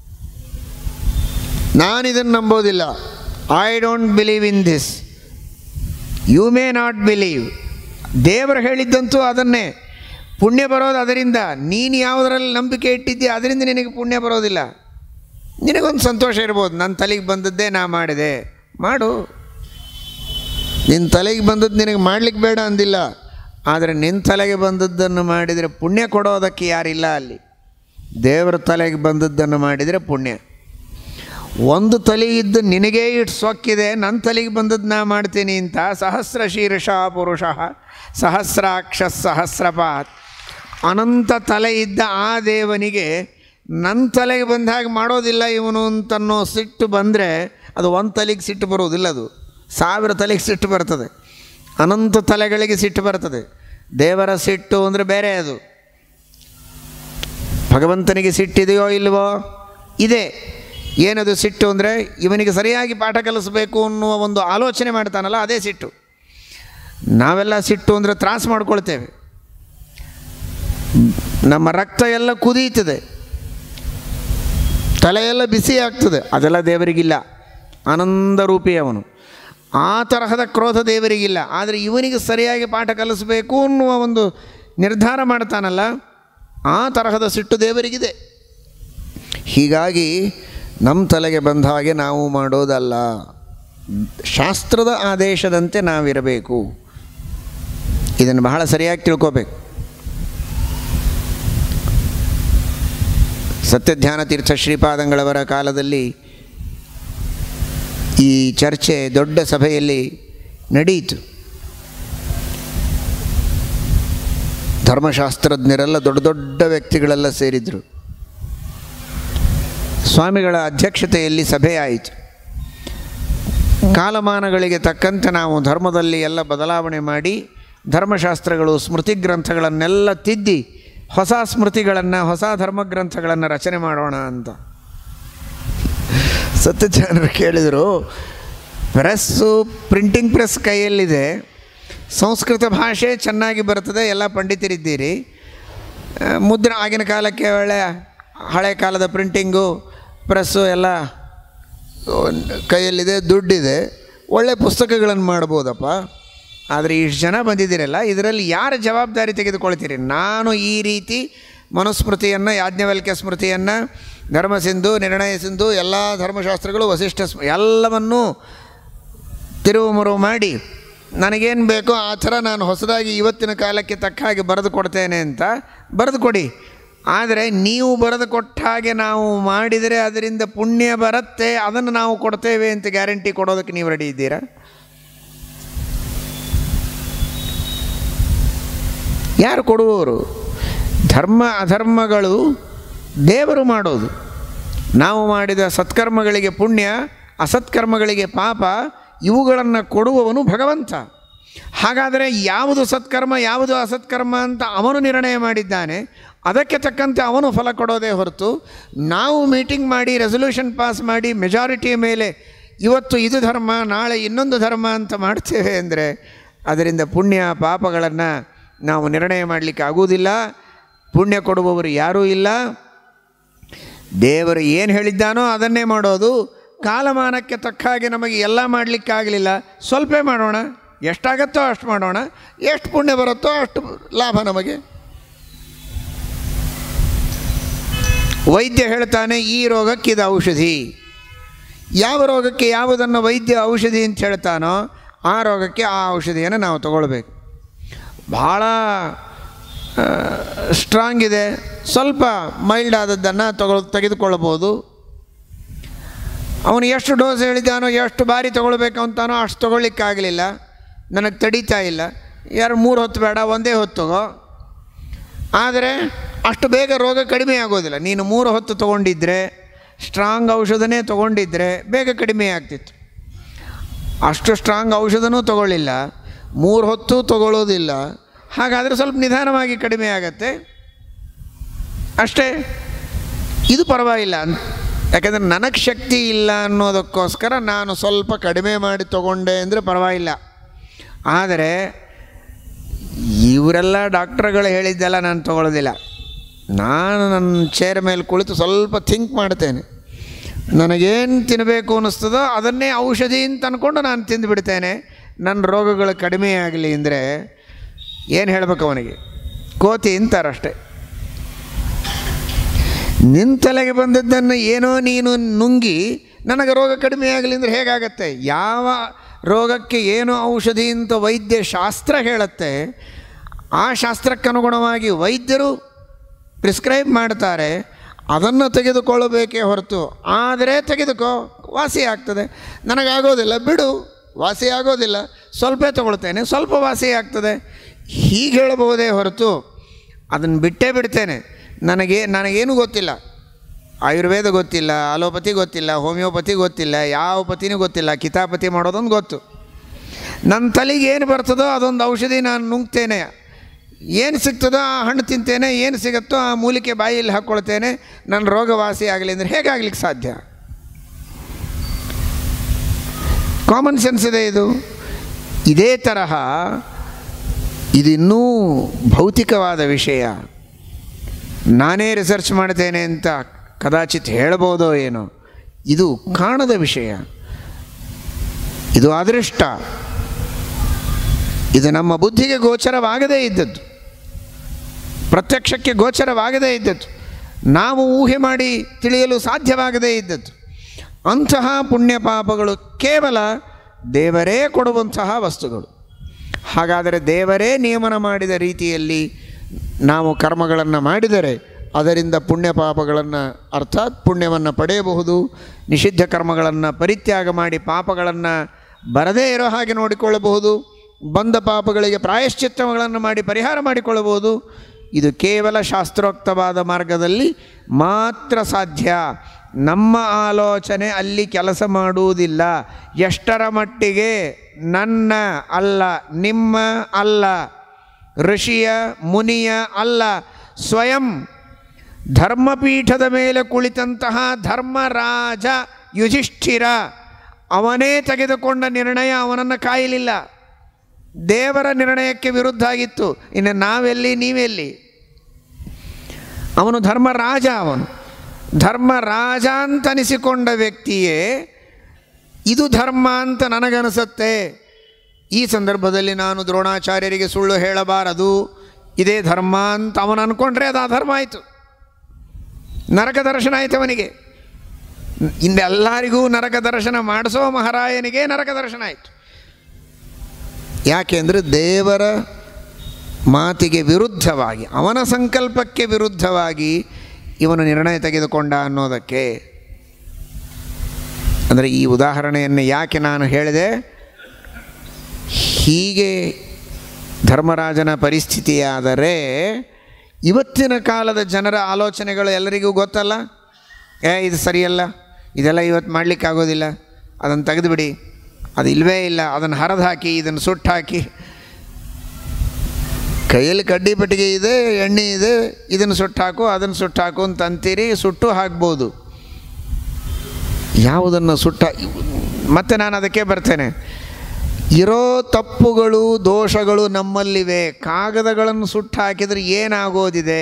Speaker 1: ನಾನಿದನ್ನು ನಂಬೋದಿಲ್ಲ I don't believe in this you may not believe ದೇವರು ಹೇಳಿದ್ದಂತೂ ಅದನ್ನೇ ಪುಣ್ಯ ಬರೋದು ಅದರಿಂದ ನೀನು ಯಾವುದರಲ್ಲಿ ನಂಬಿಕೆ ಇಟ್ಟಿದ್ದೆ ಅದರಿಂದ ನಿನಗೆ ಪುಣ್ಯ ಬರೋದಿಲ್ಲ ನಿನಗೊಂದು ಸಂತೋಷ ಇರ್ಬೋದು ನನ್ನ ತಲೆಗೆ ಬಂದದ್ದೇ ನಾ ಮಾಡಿದೆ ಮಾಡು ನಿನ್ನ ತಲೆಗೆ ಬಂದದ್ದು ನಿನಗೆ ಮಾಡಲಿಕ್ಕೆ ಬೇಡ ಅಂದಿಲ್ಲ ಆದರೆ ನಿನ್ನ ತಲೆಗೆ ಬಂದದ್ದನ್ನು ಮಾಡಿದರೆ ಪುಣ್ಯ ಕೊಡೋದಕ್ಕೆ ಯಾರಿಲ್ಲ ಅಲ್ಲಿ ದೇವರ ತಲೆಗೆ ಬಂದದ್ದನ್ನು ಮಾಡಿದರೆ ಪುಣ್ಯ ಒಂದು ತಲೆ ಇದ್ದು ನಿನಗೇ ಇಟ್ಟು ಸೊಕ್ಕಿದೆ ನನ್ನ ತಲೆಗೆ ಬಂದದ್ದು ನಾ ಮಾಡ್ತೀನಿ ಅಂತ ಸಹಸ್ರ ಶೀರ್ಷ ಪುರುಷ ಸಹಸ್ರಾಕ್ಷ ಸಹಸ್ರಪಾತ್ ಅನಂತ ತಲೆ ಇದ್ದ ಆ ದೇವನಿಗೆ ನನ್ನ ತಲೆಗೆ ಬಂದ ಹಾಗೆ ಮಾಡೋದಿಲ್ಲ ಇವನು ಅಂತನ್ನೋ ಸಿಟ್ಟು ಬಂದರೆ ಅದು ಒಂದು ತಲೆಗೆ ಸಿಟ್ಟು ಬರೋದಿಲ್ಲ ಅದು ಸಾವಿರ ತಲೆಗೆ ಸಿಟ್ಟು ಬರ್ತದೆ ಅನಂತ ತಲೆಗಳಿಗೆ ಸಿಟ್ಟು ಬರ್ತದೆ ದೇವರ ಸಿಟ್ಟು ಅಂದರೆ ಬೇರೆ ಅದು ಭಗವಂತನಿಗೆ ಸಿಟ್ಟಿದೆಯೋ ಇಲ್ವೋ ಇದೆ ಏನದು ಸಿಟ್ಟು ಅಂದರೆ ಇವನಿಗೆ ಸರಿಯಾಗಿ ಪಾಠ ಕಲಿಸಬೇಕು ಅನ್ನುವ ಒಂದು ಆಲೋಚನೆ ಮಾಡ್ತಾನಲ್ಲ ಅದೇ ಸಿಟ್ಟು ನಾವೆಲ್ಲ ಸಿಟ್ಟು ಅಂದರೆ ತ್ರಾಸು ಮಾಡ್ಕೊಳ್ತೇವೆ ನಮ್ಮ ರಕ್ತ ಎಲ್ಲ ಕುದೀತದೆ ತಲೆಯೆಲ್ಲ ಬಿಸಿ ಆಗ್ತದೆ ಅದೆಲ್ಲ ದೇವರಿಗಿಲ್ಲ ಆನಂದ ರೂಪಿ ಅವನು ಆ ತರಹದ ಕ್ರೋಧ ದೇವರಿಗಿಲ್ಲ ಆದರೆ ಇವನಿಗೆ ಸರಿಯಾಗಿ ಪಾಠ ಕಲಿಸಬೇಕು ಅನ್ನುವ ಒಂದು ನಿರ್ಧಾರ ಮಾಡ್ತಾನಲ್ಲ ಆ ತರಹದ ಸಿಟ್ಟು ದೇವರಿಗಿದೆ ಹೀಗಾಗಿ ನಮ್ಮ ತಲೆಗೆ ಬಂದ ಹಾಗೆ ನಾವು ಮಾಡೋದಲ್ಲ ಶಾಸ್ತ್ರದ ಆದೇಶದಂತೆ ನಾವಿರಬೇಕು ಇದನ್ನು ಬಹಳ ಸರಿಯಾಗಿ ತಿಳ್ಕೋಬೇಕು ಸತ್ಯಧ್ಯಾನ ತೀರ್ಥ ಶ್ರೀಪಾದಂಗಳವರ ಕಾಲದಲ್ಲಿ ಈ ಚರ್ಚೆ ದೊಡ್ಡ ಸಭೆಯಲ್ಲಿ ನಡೆಯಿತು ಧರ್ಮಶಾಸ್ತ್ರಜ್ಞರೆಲ್ಲ ದೊಡ್ಡ ದೊಡ್ಡ ವ್ಯಕ್ತಿಗಳೆಲ್ಲ ಸೇರಿದರು ಸ್ವಾಮಿಗಳ ಅಧ್ಯಕ್ಷತೆಯಲ್ಲಿ ಸಭೆ ಆಯಿತು ಕಾಲಮಾನಗಳಿಗೆ ತಕ್ಕಂತೆ ನಾವು ಧರ್ಮದಲ್ಲಿ ಎಲ್ಲ ಬದಲಾವಣೆ ಮಾಡಿ ಧರ್ಮಶಾಸ್ತ್ರಗಳು ಸ್ಮೃತಿ ಗ್ರಂಥಗಳನ್ನೆಲ್ಲ ತಿದ್ದಿ ಹೊಸ ಸ್ಮೃತಿಗಳನ್ನು ಹೊಸ ಧರ್ಮಗ್ರಂಥಗಳನ್ನು ರಚನೆ ಮಾಡೋಣ ಅಂತ ಸತ್ಯಚಾರ್ಯರು ಕೇಳಿದರು ಪ್ರೆಸ್ಸು ಪ್ರಿಂಟಿಂಗ್ ಪ್ರೆಸ್ ಕೈಯಲ್ಲಿದೆ ಸಂಸ್ಕೃತ ಭಾಷೆ ಚೆನ್ನಾಗಿ ಬರ್ತದೆ ಎಲ್ಲ ಪಂಡಿತರಿದ್ದೀರಿ ಆ, ಮುದ್ರೆ ಆಗಿನ ಕಾಲಕ್ಕೆ ಒಳ್ಳೆ ಹಳೆ ಕಾಲದ ಪ್ರಿಂಟಿಂಗು ಪ್ರೆಸ್ಸು ಎಲ್ಲ ಕೈಯಲ್ಲಿದೆ ದುಡ್ಡಿದೆ ಒಳ್ಳೆ ಪುಸ್ತಕಗಳನ್ನು ಮಾಡ್ಬೋದಪ್ಪ ಆದರೆ ಇಷ್ಟು ಜನ ಬಂದಿದ್ದೀರಲ್ಲ ಇದರಲ್ಲಿ ಯಾರು ಜವಾಬ್ದಾರಿ ತೆಗೆದುಕೊಳ್ತೀರಿ ನಾನು ಈ ರೀತಿ ಮನುಸ್ಮೃತಿಯನ್ನು ಯಾಜ್ಞವಲ್ಕ್ಯ ಸ್ಮೃತಿಯನ್ನು ಧರ್ಮಸಿಂಧು ನಿರ್ಣಯ ಸಿಂಧು ಎಲ್ಲ ಧರ್ಮಶಾಸ್ತ್ರಗಳು ವಸಿಷ್ಠ ಸ್ಮ ಎಲ್ಲವನ್ನೂ ತಿರುವು ಮರುವು ಮಾಡಿ ನನಗೇನು ಬೇಕೋ ಆ ಥರ ನಾನು ಹೊಸದಾಗಿ ಇವತ್ತಿನ ಕಾಲಕ್ಕೆ ತಕ್ಕ ಹಾಗೆ ಬರೆದು ಕೊಡ್ತೇನೆ ಅಂತ ಬರೆದು ಕೊಡಿ ಆದರೆ ನೀವು ಬರೆದು ಕೊಟ್ಟ ಹಾಗೆ ನಾವು ಮಾಡಿದರೆ ಅದರಿಂದ ಪುಣ್ಯ ಬರುತ್ತೆ ಅದನ್ನು ನಾವು ಕೊಡ್ತೇವೆ ಅಂತ ಗ್ಯಾರಂಟಿ ಕೊಡೋದಕ್ಕೆ ನೀವು ರೆಡಿ ಇದ್ದೀರಾ ಯಾರು ಕೊಡುವವರು ಧರ್ಮ ಅಧರ್ಮಗಳು ದೇವರು ಮಾಡೋದು ನಾವು ಮಾಡಿದ ಸತ್ಕರ್ಮಗಳಿಗೆ ಪುಣ್ಯ ಅಸತ್ಕರ್ಮಗಳಿಗೆ ಪಾಪ ಇವುಗಳನ್ನು ಕೊಡುವವನು ಭಗವಂತ ಹಾಗಾದರೆ ಯಾವುದು ಸತ್ಕರ್ಮ ಯಾವುದು ಅಸತ್ಕರ್ಮ ಅಂತ ಅವನು ನಿರ್ಣಯ ಮಾಡಿದ್ದಾನೆ ಅದಕ್ಕೆ ತಕ್ಕಂತೆ ಅವನು ಫಲ ಕೊಡೋದೇ ಹೊರತು ನಾವು ಮೀಟಿಂಗ್ ಮಾಡಿ ರೆಸೊಲ್ಯೂಷನ್ ಪಾಸ್ ಮಾಡಿ ಮೆಜಾರಿಟಿಯ ಮೇಲೆ ಇವತ್ತು ಇದು ಧರ್ಮ ನಾಳೆ ಇನ್ನೊಂದು ಧರ್ಮ ಅಂತ ಮಾಡ್ತೇವೆ ಅಂದರೆ ಅದರಿಂದ ಪುಣ್ಯ ಪಾಪಗಳನ್ನು ನಾವು ನಿರ್ಣಯ ಮಾಡಲಿಕ್ಕೆ ಆಗುವುದಿಲ್ಲ ಪುಣ್ಯ ಕೊಡುವವರು ಯಾರೂ ಇಲ್ಲ ದೇವರು ಏನು ಹೇಳಿದ್ದಾನೋ ಅದನ್ನೇ ಮಾಡೋದು ಕಾಲಮಾನಕ್ಕೆ ತಕ್ಕ ಹಾಗೆ ನಮಗೆ ಎಲ್ಲ ಮಾಡಲಿಕ್ಕಾಗಲಿಲ್ಲ ಸ್ವಲ್ಪ ಮಾಡೋಣ ಎಷ್ಟಾಗತ್ತೋ ಅಷ್ಟು ಮಾಡೋಣ ಎಷ್ಟು ಪುಣ್ಯ ಬರುತ್ತೋ ಅಷ್ಟು ಲಾಭ ನಮಗೆ ವೈದ್ಯ ಹೇಳ್ತಾನೆ ಈ ರೋಗಕ್ಕೆ ಇದು ಔಷಧಿ ಯಾವ ರೋಗಕ್ಕೆ ಯಾವುದನ್ನು ವೈದ್ಯ ಔಷಧಿ ಅಂತ ಹೇಳ್ತಾನೋ ಆ ರೋಗಕ್ಕೆ ಆ ಔಷಧಿಯನ್ನು ನಾವು ತಗೊಳ್ಬೇಕು ಭಾಳ ಸ್ಟ್ರಾಂಗ್ ಇದೆ ಸ್ವಲ್ಪ ಮೈಲ್ಡ್ ಆದದ್ದನ್ನು ತಗೊಳ್ ತೆಗೆದುಕೊಳ್ಳಬಹುದು ಅವನು ಎಷ್ಟು ಡೋಸ್ ಹೇಳಿದ್ದಾನೋ ಎಷ್ಟು ಬಾರಿ ತೊಗೊಳ್ಬೇಕು ಅಂತಾನೋ ಅಷ್ಟು ತೊಗೊಳ್ಲಿಕ್ಕಾಗಲಿಲ್ಲ ನನಗೆ ತಡೀತಾ ಇಲ್ಲ ಯಾರು ಮೂರು ಹೊತ್ತು ಬೇಡ ಒಂದೇ ಹೊತ್ತು ತಗೋ ಆದರೆ ಅಷ್ಟು ಬೇಗ ರೋಗ ಕಡಿಮೆ ಆಗೋದಿಲ್ಲ ನೀನು ಮೂರು ಹೊತ್ತು ತೊಗೊಂಡಿದ್ದರೆ ಸ್ಟ್ರಾಂಗ್ ಔಷಧನೇ ತೊಗೊಂಡಿದ್ದರೆ ಬೇಗ ಕಡಿಮೆ ಆಗ್ತಿತ್ತು ಅಷ್ಟು ಸ್ಟ್ರಾಂಗ್ ಔಷಧನೂ ತೊಗೊಳ್ಳಿಲ್ಲ ಮೂರು ಹೊತ್ತು ತೊಗೊಳ್ಳೋದಿಲ್ಲ ಹಾಗಾದರೆ ಸ್ವಲ್ಪ ನಿಧಾನವಾಗಿ ಕಡಿಮೆ ಆಗತ್ತೆ ಅಷ್ಟೇ ಇದು ಪರವಾಗಿಲ್ಲ ಯಾಕಂದರೆ ನನಗೆ ಶಕ್ತಿ ಇಲ್ಲ ಅನ್ನೋದಕ್ಕೋಸ್ಕರ ನಾನು ಸ್ವಲ್ಪ ಕಡಿಮೆ ಮಾಡಿ ತಗೊಂಡೆ ಅಂದರೆ ಪರವಾಗಿಲ್ಲ ಆದರೆ ಇವರೆಲ್ಲ ಡಾಕ್ಟ್ರುಗಳು ಹೇಳಿದ್ದೆಲ್ಲ ನಾನು ತೊಗೊಳ್ಳೋದಿಲ್ಲ ನಾನು ನನ್ನ ಚೇರ್ ಮೇಲೆ ಕುಳಿತು ಸ್ವಲ್ಪ ಥಿಂಕ್ ಮಾಡ್ತೇನೆ ನನಗೇನು ತಿನ್ನಬೇಕು ಅನ್ನಿಸ್ತದೋ ಅದನ್ನೇ ಔಷಧಿ ಅಂತ ಅಂದ್ಕೊಂಡು ನಾನು ತಿಂದುಬಿಡ್ತೇನೆ ನನ್ನ ರೋಗಗಳು ಕಡಿಮೆ ಆಗಲಿ ಅಂದರೆ ಏನು ಹೇಳಬೇಕು ಅವನಿಗೆ ಕೋತಿ ಅಂತಾರಷ್ಟೆ ನಿನ್ನ ತಲೆಗೆ ಬಂದದ್ದನ್ನು ಏನೋ ನೀನು ನುಂಗಿ ನನಗೆ ರೋಗ ಕಡಿಮೆ ಆಗಲಿ ಅಂದರೆ ಹೇಗಾಗತ್ತೆ ಯಾವ ರೋಗಕ್ಕೆ ಏನು ಔಷಧಿ ಅಂತ ವೈದ್ಯ ಶಾಸ್ತ್ರ ಹೇಳುತ್ತೆ ಆ ಶಾಸ್ತ್ರಕ್ಕನುಗುಣವಾಗಿ ವೈದ್ಯರು ಪ್ರಿಸ್ಕ್ರೈಬ್ ಮಾಡ್ತಾರೆ ಅದನ್ನು ತೆಗೆದುಕೊಳ್ಳಬೇಕೇ ಹೊರತು ಆದರೆ ತೆಗೆದುಕೋ ವಾಸಿ ಆಗ್ತದೆ ನನಗಾಗೋದಿಲ್ಲ ಬಿಡು ವಾಸಿ ಆಗೋದಿಲ್ಲ ಸ್ವಲ್ಪ ತಗೊಳ್ತೇನೆ ಸ್ವಲ್ಪ ವಾಸಿ ಆಗ್ತದೆ ಹೀಗೆ ಹೇಳಬಹುದೇ ಹೊರತು ಅದನ್ನು ಬಿಟ್ಟೇ ಬಿಡ್ತೇನೆ ನನಗೆ ನನಗೇನು ಗೊತ್ತಿಲ್ಲ ಆಯುರ್ವೇದ ಗೊತ್ತಿಲ್ಲ ಅಲೋಪತಿ ಗೊತ್ತಿಲ್ಲ ಹೋಮಿಯೋಪತಿ ಗೊತ್ತಿಲ್ಲ ಯಾವ ಪತಿನೂ ಗೊತ್ತಿಲ್ಲ ಕಿತಾಪತಿ ಮಾಡೋದೊಂದು ಗೊತ್ತು ನನ್ನ ತಲೆಗೆ ಏನು ಬರ್ತದೋ ಅದೊಂದು ಔಷಧಿ ನಾನು ನುಂಗ್ತೇನೆ ಏನು ಸಿಗ್ತದೋ ಆ ಹಣ್ಣು ತಿಂತೇನೆ ಏನು ಸಿಗುತ್ತೋ ಆ ಮೂಲಿಕೆ ಬಾಯಿಯಲ್ಲಿ ಹಾಕ್ಕೊಳ್ತೇನೆ ನನ್ನ ರೋಗ ವಾಸಿ ಆಗಲಿ ಅಂದರೆ ಹೇಗಾಗ್ಲಿಕ್ಕೆ ಸಾಧ್ಯ ಕಾಮನ್ ಸೆನ್ಸ್ ಇದೆ ಇದು ಇದೇ ತರಹ ಇದಿನ್ನೂ ಭೌತಿಕವಾದ ವಿಷಯ ನಾನೇ ರಿಸರ್ಚ್ ಮಾಡ್ತೇನೆ ಅಂತ ಕದಾಚಿತ್ ಹೇಳ್ಬೋದೋ ಏನೋ ಇದು ಕಾಣದ ವಿಷಯ ಇದು ಅದೃಷ್ಟ ಇದು ನಮ್ಮ ಬುದ್ಧಿಗೆ ಗೋಚರವಾಗದೇ ಇದ್ದದ್ದು ಪ್ರತ್ಯಕ್ಷಕ್ಕೆ ಗೋಚರವಾಗದೇ ಇದ್ದದ್ದು ನಾವು ಊಹೆ ಮಾಡಿ ತಿಳಿಯಲು ಸಾಧ್ಯವಾಗದೇ ಇದ್ದದ್ದು ಅಂತಹ ಪುಣ್ಯ ಪಾಪಗಳು ಕೇವಲ ದೇವರೇ ಕೊಡುವಂತಹ ವಸ್ತುಗಳು ಹಾಗಾದರೆ ದೇವರೇ ನಿಯಮನ ಮಾಡಿದ ರೀತಿಯಲ್ಲಿ ನಾವು ಕರ್ಮಗಳನ್ನು ಮಾಡಿದರೆ ಅದರಿಂದ ಪುಣ್ಯ ಪಾಪಗಳನ್ನು ಅರ್ಥಾತ್ ಪುಣ್ಯವನ್ನು ಪಡೆಯಬಹುದು ನಿಷಿದ್ಧ ಕರ್ಮಗಳನ್ನು ಪರಿತ್ಯಾಗ ಮಾಡಿ ಪಾಪಗಳನ್ನು ಬರದೇ ಇರೋ ಹಾಗೆ ನೋಡಿಕೊಳ್ಳಬಹುದು ಬಂದ ಪಾಪಗಳಿಗೆ ಪ್ರಾಯಶ್ಚಿತ್ತಗಳನ್ನು ಮಾಡಿ ಪರಿಹಾರ ಮಾಡಿಕೊಳ್ಳಬಹುದು ಇದು ಕೇವಲ ಶಾಸ್ತ್ರೋಕ್ತವಾದ ಮಾರ್ಗದಲ್ಲಿ ಮಾತ್ರ ಸಾಧ್ಯ ನಮ್ಮ ಆಲೋಚನೆ ಅಲ್ಲಿ ಕೆಲಸ ಮಾಡುವುದಿಲ್ಲ ಎಷ್ಟರ ಮಟ್ಟಿಗೆ ನನ್ನ ಅಲ್ಲ ನಿಮ್ಮ ಅಲ್ಲ ಋಷಿಯ ಮುನಿಯ ಅಲ್ಲ ಸ್ವಯಂ ಧರ್ಮಪೀಠದ ಮೇಲೆ ಕುಳಿತಂತಹ ಧರ್ಮರಾಜ ಯುಧಿಷ್ಠಿರ ಅವನೇ ತೆಗೆದುಕೊಂಡ ನಿರ್ಣಯ ಅವನನ್ನು ಕಾಯಲಿಲ್ಲ ದೇವರ ನಿರ್ಣಯಕ್ಕೆ ವಿರುದ್ಧ ಆಗಿತ್ತು ಇನ್ನು ನಾವೆಲ್ಲಿ ನೀವೆಲ್ಲಿ ಅವನು ಧರ್ಮರಾಜ ಅವನು ಧರ್ಮರಾಜ ಅಂತ ಅನಿಸಿಕೊಂಡ ವ್ಯಕ್ತಿಯೇ ಇದು ಧರ್ಮ ಅಂತ ನನಗನಿಸುತ್ತೆ ಈ ಸಂದರ್ಭದಲ್ಲಿ ನಾನು ದ್ರೋಣಾಚಾರ್ಯರಿಗೆ ಸುಳ್ಳು ಹೇಳಬಾರದು ಇದೇ ಧರ್ಮ ಅಂತ ಅವನು ಅಂದ್ಕೊಂಡ್ರೆ ಅದು ಅಧರ್ಮ ಆಯಿತು ನರಕ ದರ್ಶನ ಆಯಿತು ಅವನಿಗೆ ಇನ್ನೆಲ್ಲರಿಗೂ ನರಕ ದರ್ಶನ ಮಾಡಿಸೋ ಮಹಾರಾಯನಿಗೆ ನರಕ ದರ್ಶನ ಆಯಿತು ಯಾಕೆಂದರೆ ದೇವರ ಮಾತಿಗೆ ವಿರುದ್ಧವಾಗಿ ಅವನ ಸಂಕಲ್ಪಕ್ಕೆ ವಿರುದ್ಧವಾಗಿ ಇವನು ನಿರ್ಣಯ ತೆಗೆದುಕೊಂಡ ಅನ್ನೋದಕ್ಕೆ ಅಂದರೆ ಈ ಉದಾಹರಣೆಯನ್ನು ಯಾಕೆ ನಾನು ಹೇಳಿದೆ ಹೀಗೆ ಧರ್ಮರಾಜನ ಪರಿಸ್ಥಿತಿಯಾದರೆ ಇವತ್ತಿನ ಕಾಲದ ಜನರ ಆಲೋಚನೆಗಳು ಎಲ್ಲರಿಗೂ ಗೊತ್ತಲ್ಲ ಏ ಇದು ಸರಿಯಲ್ಲ ಇದೆಲ್ಲ ಇವತ್ತು ಮಾಡಲಿಕ್ಕಾಗೋದಿಲ್ಲ ಅದನ್ನು ತೆಗೆದುಬಿಡಿ ಅದು ಇಲ್ಲವೇ ಇಲ್ಲ ಅದನ್ನು ಹರಿದು ಹಾಕಿ ಇದನ್ನು ಸುಟ್ಟು ಹಾಕಿ ಕೈಯಲ್ಲಿ ಕಡ್ಡಿ ಪೆಟ್ಟಿಗೆ ಇದೆ ಎಣ್ಣೆ ಇದೆ ಇದನ್ನು ಸುಟ್ಟು ಹಾಕು ಅದನ್ನು ಸುಟ್ಟು ಹಾಕು ಅಂತ ಅಂತೀರಿ ಸುಟ್ಟು ಹಾಕ್ಬೋದು ಯಾವುದನ್ನು ಸುಟ್ಟ ಮತ್ತೆ ನಾನು ಅದಕ್ಕೆ ಬರ್ತೇನೆ ಇರೋ ತಪ್ಪುಗಳು ದೋಷಗಳು ನಮ್ಮಲ್ಲಿವೆ ಕಾಗದಗಳನ್ನು ಸುಟ್ಟು ಹಾಕಿದರೆ ಏನಾಗೋದಿದೆ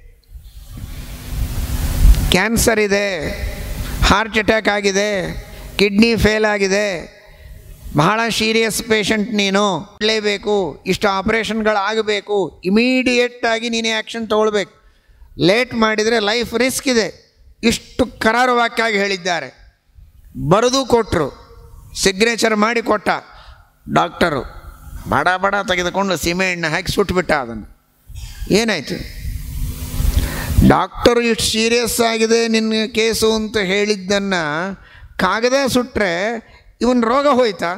Speaker 1: ಕ್ಯಾನ್ಸರ್ ಇದೆ ಹಾರ್ಟ್ ಅಟ್ಯಾಕ್ ಆಗಿದೆ ಕಿಡ್ನಿ ಫೇಲ್ ಆಗಿದೆ ಬಹಳ ಸೀರಿಯಸ್ ಪೇಷಂಟ್ ನೀನು ಮಾಡಲೇಬೇಕು ಇಷ್ಟು ಆಪ್ರೇಷನ್ಗಳಾಗಬೇಕು ಇಮಿಡಿಯೇಟಾಗಿ ನೀನು ಆ್ಯಕ್ಷನ್ ತೊಗೊಳ್ಬೇಕು ಲೇಟ್ ಮಾಡಿದರೆ ಲೈಫ್ ರಿಸ್ಕ್ ಇದೆ ಇಷ್ಟು ಕರಾರುವಾಕ್ಯಾಗಿ ಹೇಳಿದ್ದಾರೆ ಬರೆದು ಕೊಟ್ಟರು ಸಿಗ್ನೇಚರ್ ಮಾಡಿ ಕೊಟ್ಟ ಡಾಕ್ಟರು ಬಡ ಬಡ ತೆಗೆದುಕೊಂಡು ಸೀಮೆ ಎಣ್ಣೆ ಹಾಕಿ ಸುಟ್ಬಿಟ್ಟ ಅದನ್ನು ಏನಾಯಿತು ಡಾಕ್ಟರು ಇಷ್ಟು ಸೀರಿಯಸ್ ಆಗಿದೆ ನಿನ್ನ ಕೇಸು ಅಂತ ಹೇಳಿದ್ದನ್ನು ಕಾಗದ ಸುಟ್ಟರೆ ಇವನ್ ರೋಗ ಹೋಯ್ತಾ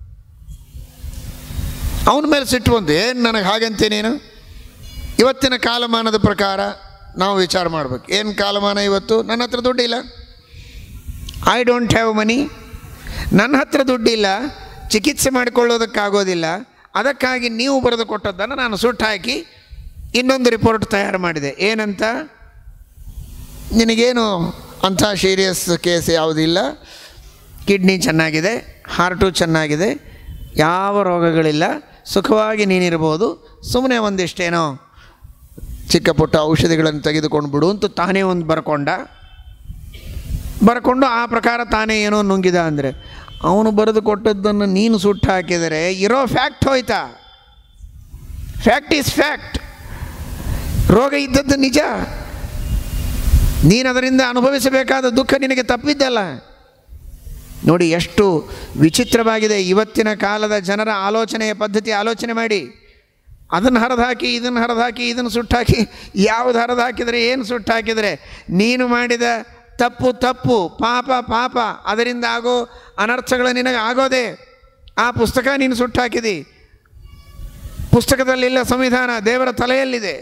Speaker 1: ಅವನ ಮೇಲೆ ಸಿಟ್ಟು ಬಂದು ಏನು ನನಗೆ ಹಾಗಂತೆ ನೀನು ಇವತ್ತಿನ ಕಾಲಮಾನದ ಪ್ರಕಾರ ನಾವು ವಿಚಾರ ಮಾಡಬೇಕು ಏನು ಕಾಲಮಾನ ಇವತ್ತು ನನ್ನ ಹತ್ರ ದುಡ್ಡಿಲ್ಲ ಐ ಡೋಂಟ್ ಹ್ಯಾವ್ ಮನಿ ನನ್ನ ಹತ್ರ ದುಡ್ಡಿಲ್ಲ ಚಿಕಿತ್ಸೆ ಮಾಡಿಕೊಳ್ಳೋದಕ್ಕಾಗೋದಿಲ್ಲ ಅದಕ್ಕಾಗಿ ನೀವು ಬರೆದು ಕೊಟ್ಟದ್ದನ್ನು ನಾನು ಸುಟ್ಟು ಹಾಕಿ ಇನ್ನೊಂದು ರಿಪೋರ್ಟ್ ತಯಾರು ಮಾಡಿದೆ ಏನಂತ ನಿನಗೇನು ಅಂಥ ಸೀರಿಯಸ್ ಕೇಸ್ ಯಾವುದಿಲ್ಲ ಕಿಡ್ನಿ ಚೆನ್ನಾಗಿದೆ ಹಾರ್ಟು ಚೆನ್ನಾಗಿದೆ ಯಾವ ರೋಗಗಳಿಲ್ಲ ಸುಖವಾಗಿ ನೀನಿರ್ಬೋದು ಸುಮ್ಮನೆ ಒಂದಿಷ್ಟೇನೋ ಚಿಕ್ಕ ಪುಟ್ಟ ಔಷಧಿಗಳನ್ನು ತೆಗೆದುಕೊಂಡು ಬಿಡು ಅಂತ ತಾನೇ ಒಂದು ಬರ್ಕೊಂಡ ಬರ್ಕೊಂಡು ಆ ಪ್ರಕಾರ ತಾನೇ ಏನೋ ನುಂಗಿದ ಅಂದರೆ ಅವನು ಬರೆದು ಕೊಟ್ಟದ್ದನ್ನು ನೀನು ಸುಟ್ಟು ಹಾಕಿದರೆ ಇರೋ ಫ್ಯಾಕ್ಟ್ ಹೋಯ್ತಾ ಫ್ಯಾಕ್ಟ್ ಈಸ್ ಫ್ಯಾಕ್ಟ್ ರೋಗ ಇದ್ದದ್ದು ನಿಜ ನೀನು ಅದರಿಂದ ಅನುಭವಿಸಬೇಕಾದ ದುಃಖ ನಿನಗೆ ತಪ್ಪಿದ್ದಲ್ಲ ನೋಡಿ ಎಷ್ಟು ವಿಚಿತ್ರವಾಗಿದೆ ಇವತ್ತಿನ ಕಾಲದ ಜನರ ಆಲೋಚನೆಯ ಪದ್ಧತಿ ಆಲೋಚನೆ ಮಾಡಿ ಅದನ್ನು ಹರಿದಾಕಿ ಇದನ್ನು ಹರಿದಾಕಿ ಇದನ್ನು ಸುಟ್ಟಾಕಿ ಯಾವುದು ಹರಿದಾಕಿದರೆ ಏನು ಸುಟ್ಟಾಕಿದರೆ ನೀನು ಮಾಡಿದ ತಪ್ಪು ತಪ್ಪು ಪಾಪ ಪಾಪ ಅದರಿಂದ ಆಗೋ ಅನರ್ಥಗಳು ನಿನಗೆ ಆಗೋದೇ ಆ ಪುಸ್ತಕ ನೀನು ಸುಟ್ಟಾಕಿದಿ ಪುಸ್ತಕದಲ್ಲಿಲ್ಲ ಸಂವಿಧಾನ ದೇವರ ತಲೆಯಲ್ಲಿದೆ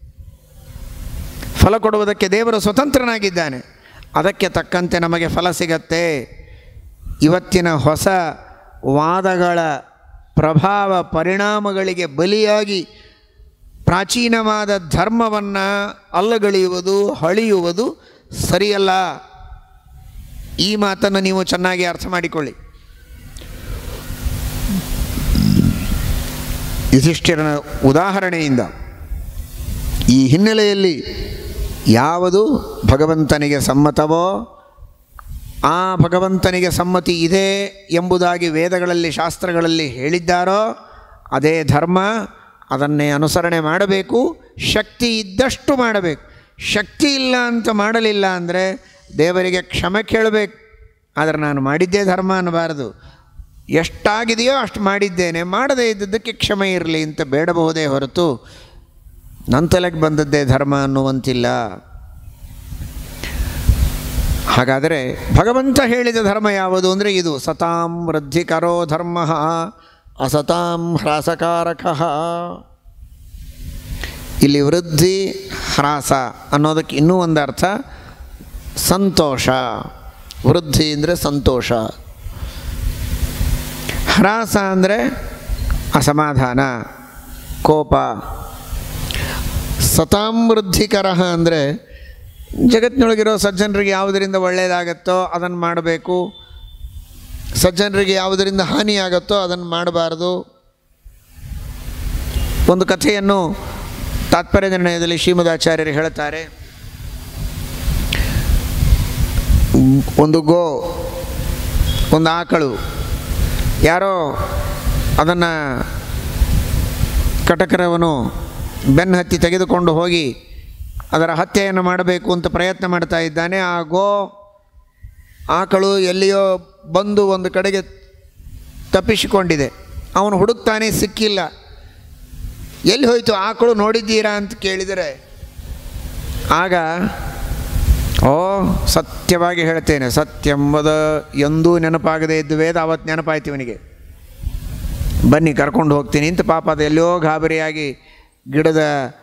Speaker 1: ಫಲ ಕೊಡುವುದಕ್ಕೆ ದೇವರು ಸ್ವತಂತ್ರನಾಗಿದ್ದಾನೆ ಅದಕ್ಕೆ ತಕ್ಕಂತೆ ನಮಗೆ ಫಲ ಸಿಗತ್ತೆ ಇವತ್ತಿನ ಹೊಸ ವಾದಗಳ ಪ್ರಭಾವ ಪರಿಣಾಮಗಳಿಗೆ ಬಲಿಯಾಗಿ ಪ್ರಾಚೀನವಾದ ಧರ್ಮವನ್ನು ಅಲ್ಲಗಳೆಯುವುದು ಹಳಿಯುವುದು ಸರಿಯಲ್ಲ ಈ ಮಾತನ್ನು ನೀವು ಚೆನ್ನಾಗಿ ಅರ್ಥ ಮಾಡಿಕೊಳ್ಳಿ ಯುಧಿಷ್ಠಿರನ ಉದಾಹರಣೆಯಿಂದ ಈ ಹಿನ್ನೆಲೆಯಲ್ಲಿ ಯಾವುದು ಭಗವಂತನಿಗೆ ಸಮ್ಮತವೋ ಆ ಭಗವಂತನಿಗೆ ಸಮ್ಮತಿ ಇದೆ ಎಂಬುದಾಗಿ ವೇದಗಳಲ್ಲಿ ಶಾಸ್ತ್ರಗಳಲ್ಲಿ ಹೇಳಿದ್ದಾರೋ ಅದೇ ಧರ್ಮ ಅದನ್ನೇ ಅನುಸರಣೆ ಮಾಡಬೇಕು ಶಕ್ತಿ ಇದ್ದಷ್ಟು ಮಾಡಬೇಕು ಶಕ್ತಿ ಇಲ್ಲ ಅಂತ ಮಾಡಲಿಲ್ಲ ಅಂದರೆ ದೇವರಿಗೆ ಕ್ಷಮೆ ಕೇಳಬೇಕು ಆದರೆ ನಾನು ಮಾಡಿದ್ದೇ ಧರ್ಮ ಅನ್ನಬಾರದು ಎಷ್ಟಾಗಿದೆಯೋ ಅಷ್ಟು ಮಾಡಿದ್ದೇನೆ ಮಾಡದೇ ಇದ್ದದ್ದಕ್ಕೆ ಕ್ಷಮೆ ಇರಲಿ ಅಂತ ಬೇಡಬಹುದೇ ಹೊರತು ನನ್ನ ತಲೆಗೆ ಬಂದದ್ದೇ ಧರ್ಮ ಅನ್ನುವಂತಿಲ್ಲ ಹಾಗಾದರೆ ಭಗವಂತ ಹೇಳಿದ ಧರ್ಮ ಯಾವುದು ಅಂದರೆ ಇದು ಸತಾಂ ವೃದ್ಧಿಕರೋ ಧರ್ಮ ಅಸತಾಂ ಹ್ರಾಸಕಾರಕ ಇಲ್ಲಿ ವೃದ್ಧಿ ಹ್ರಾಸ ಅನ್ನೋದಕ್ಕೆ ಇನ್ನೂ ಒಂದು ಅರ್ಥ ಸಂತೋಷ ವೃದ್ಧಿ ಅಂದರೆ ಸಂತೋಷ ಹ್ರಾಸ ಅಂದರೆ ಅಸಮಾಧಾನ ಕೋಪ ಸತಾಂ ವೃದ್ಧಿಕರ ಅಂದರೆ ಜಗತ್ತಿನೊಳಗಿರೋ ಸಜ್ಜನರಿಗೆ ಯಾವುದರಿಂದ ಒಳ್ಳೆಯದಾಗತ್ತೋ ಅದನ್ನು ಮಾಡಬೇಕು ಸಜ್ಜನರಿಗೆ ಯಾವುದರಿಂದ ಹಾನಿಯಾಗತ್ತೋ ಅದನ್ನು ಮಾಡಬಾರ್ದು ಒಂದು ಕಥೆಯನ್ನು ತಾತ್ಪರ್ಯ ನಿರ್ಣಯದಲ್ಲಿ ಶ್ರೀಮದಾಚಾರ್ಯರು ಹೇಳುತ್ತಾರೆ ಒಂದು ಗೋ ಒಂದು ಆಕಳು ಯಾರೋ ಅದನ್ನು ಕಟಕರವನು ಬೆನ್ನು ಹತ್ತಿ ತೆಗೆದುಕೊಂಡು ಹೋಗಿ ಅದರ ಹತ್ಯೆಯನ್ನು ಮಾಡಬೇಕು ಅಂತ ಪ್ರಯತ್ನ ಮಾಡ್ತಾ ಇದ್ದಾನೆ ಆ ಗೋ ಆಕಳು ಎಲ್ಲಿಯೋ ಬಂದು ಒಂದು ಕಡೆಗೆ ತಪ್ಪಿಸಿಕೊಂಡಿದೆ ಅವನು ಹುಡುಕ್ತಾನೆ ಸಿಕ್ಕಿಲ್ಲ ಎಲ್ಲಿ ಹೋಯಿತು ಆಕಳು ನೋಡಿದ್ದೀರಾ ಅಂತ ಕೇಳಿದರೆ ಆಗ ಓ ಸತ್ಯವಾಗಿ ಹೇಳ್ತೇನೆ ಸತ್ಯಂಬದ ಎಂದೂ ನೆನಪಾಗದೇ ಇದ್ದು ವೇದ ಅವತ್ತು ನೆನಪಾಯ್ತು ಇವನಿಗೆ ಬನ್ನಿ ಕರ್ಕೊಂಡು ಹೋಗ್ತೀನಿ ಅಂತ ಪಾಪ ಅದು ಎಲ್ಲೋ ಗಾಬರಿಯಾಗಿ ಗಿಡದ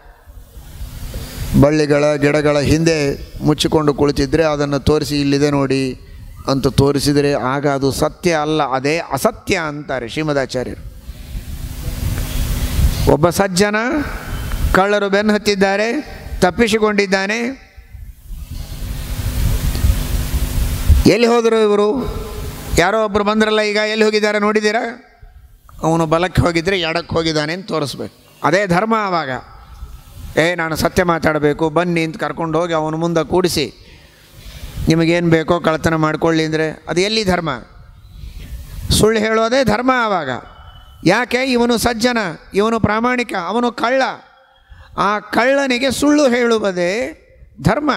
Speaker 1: ಬಳ್ಳಿಗಳ ಗಿಡಗಳ ಹಿಂದೆ ಮುಚ್ಚಿಕೊಂಡು ಕುಳಿತಿದ್ರೆ ಅದನ್ನು ತೋರಿಸಿ ಇಲ್ಲಿದೆ ನೋಡಿ ಅಂತ ತೋರಿಸಿದರೆ ಆಗ ಅದು ಸತ್ಯ ಅಲ್ಲ ಅದೇ ಅಸತ್ಯ ಅಂತಾರೆ ಶ್ರೀಮದಾಚಾರ್ಯರು ಒಬ್ಬ ಸಜ್ಜನ ಕಳ್ಳರು ಬೆನ್ನು ಹತ್ತಿದ್ದಾರೆ ತಪ್ಪಿಸಿಕೊಂಡಿದ್ದಾನೆ ಎಲ್ಲಿ ಹೋದರು ಇವರು ಯಾರೋ ಒಬ್ಬರು ಬಂದ್ರಲ್ಲ ಈಗ ಎಲ್ಲಿ ಹೋಗಿದ್ದಾರೆ ನೋಡಿದ್ದೀರಾ ಅವನು ಬಲಕ್ಕೆ ಹೋಗಿದ್ದರೆ ಎಡಕ್ಕೆ ಹೋಗಿದ್ದಾನೆ ಅಂತ ತೋರಿಸ್ಬೇಕು ಅದೇ ಧರ್ಮ ಆವಾಗ ಏ ನಾನು ಸತ್ಯ ಮಾತಾಡಬೇಕು ಬನ್ನಿ ಅಂತ ಕರ್ಕೊಂಡು ಹೋಗಿ ಅವನ ಮುಂದೆ ಕೂಡಿಸಿ ನಿಮಗೇನು ಬೇಕೋ ಕಳ್ತನ ಮಾಡ್ಕೊಳ್ಳಿ ಅಂದರೆ ಅದು ಎಲ್ಲಿ ಧರ್ಮ ಸುಳ್ಳು ಹೇಳೋದೇ ಧರ್ಮ ಆವಾಗ ಯಾಕೆ ಇವನು ಸಜ್ಜನ ಇವನು ಪ್ರಾಮಾಣಿಕ ಅವನು ಕಳ್ಳ ಆ ಕಳ್ಳನಿಗೆ ಸುಳ್ಳು ಹೇಳುವುದೇ ಧರ್ಮ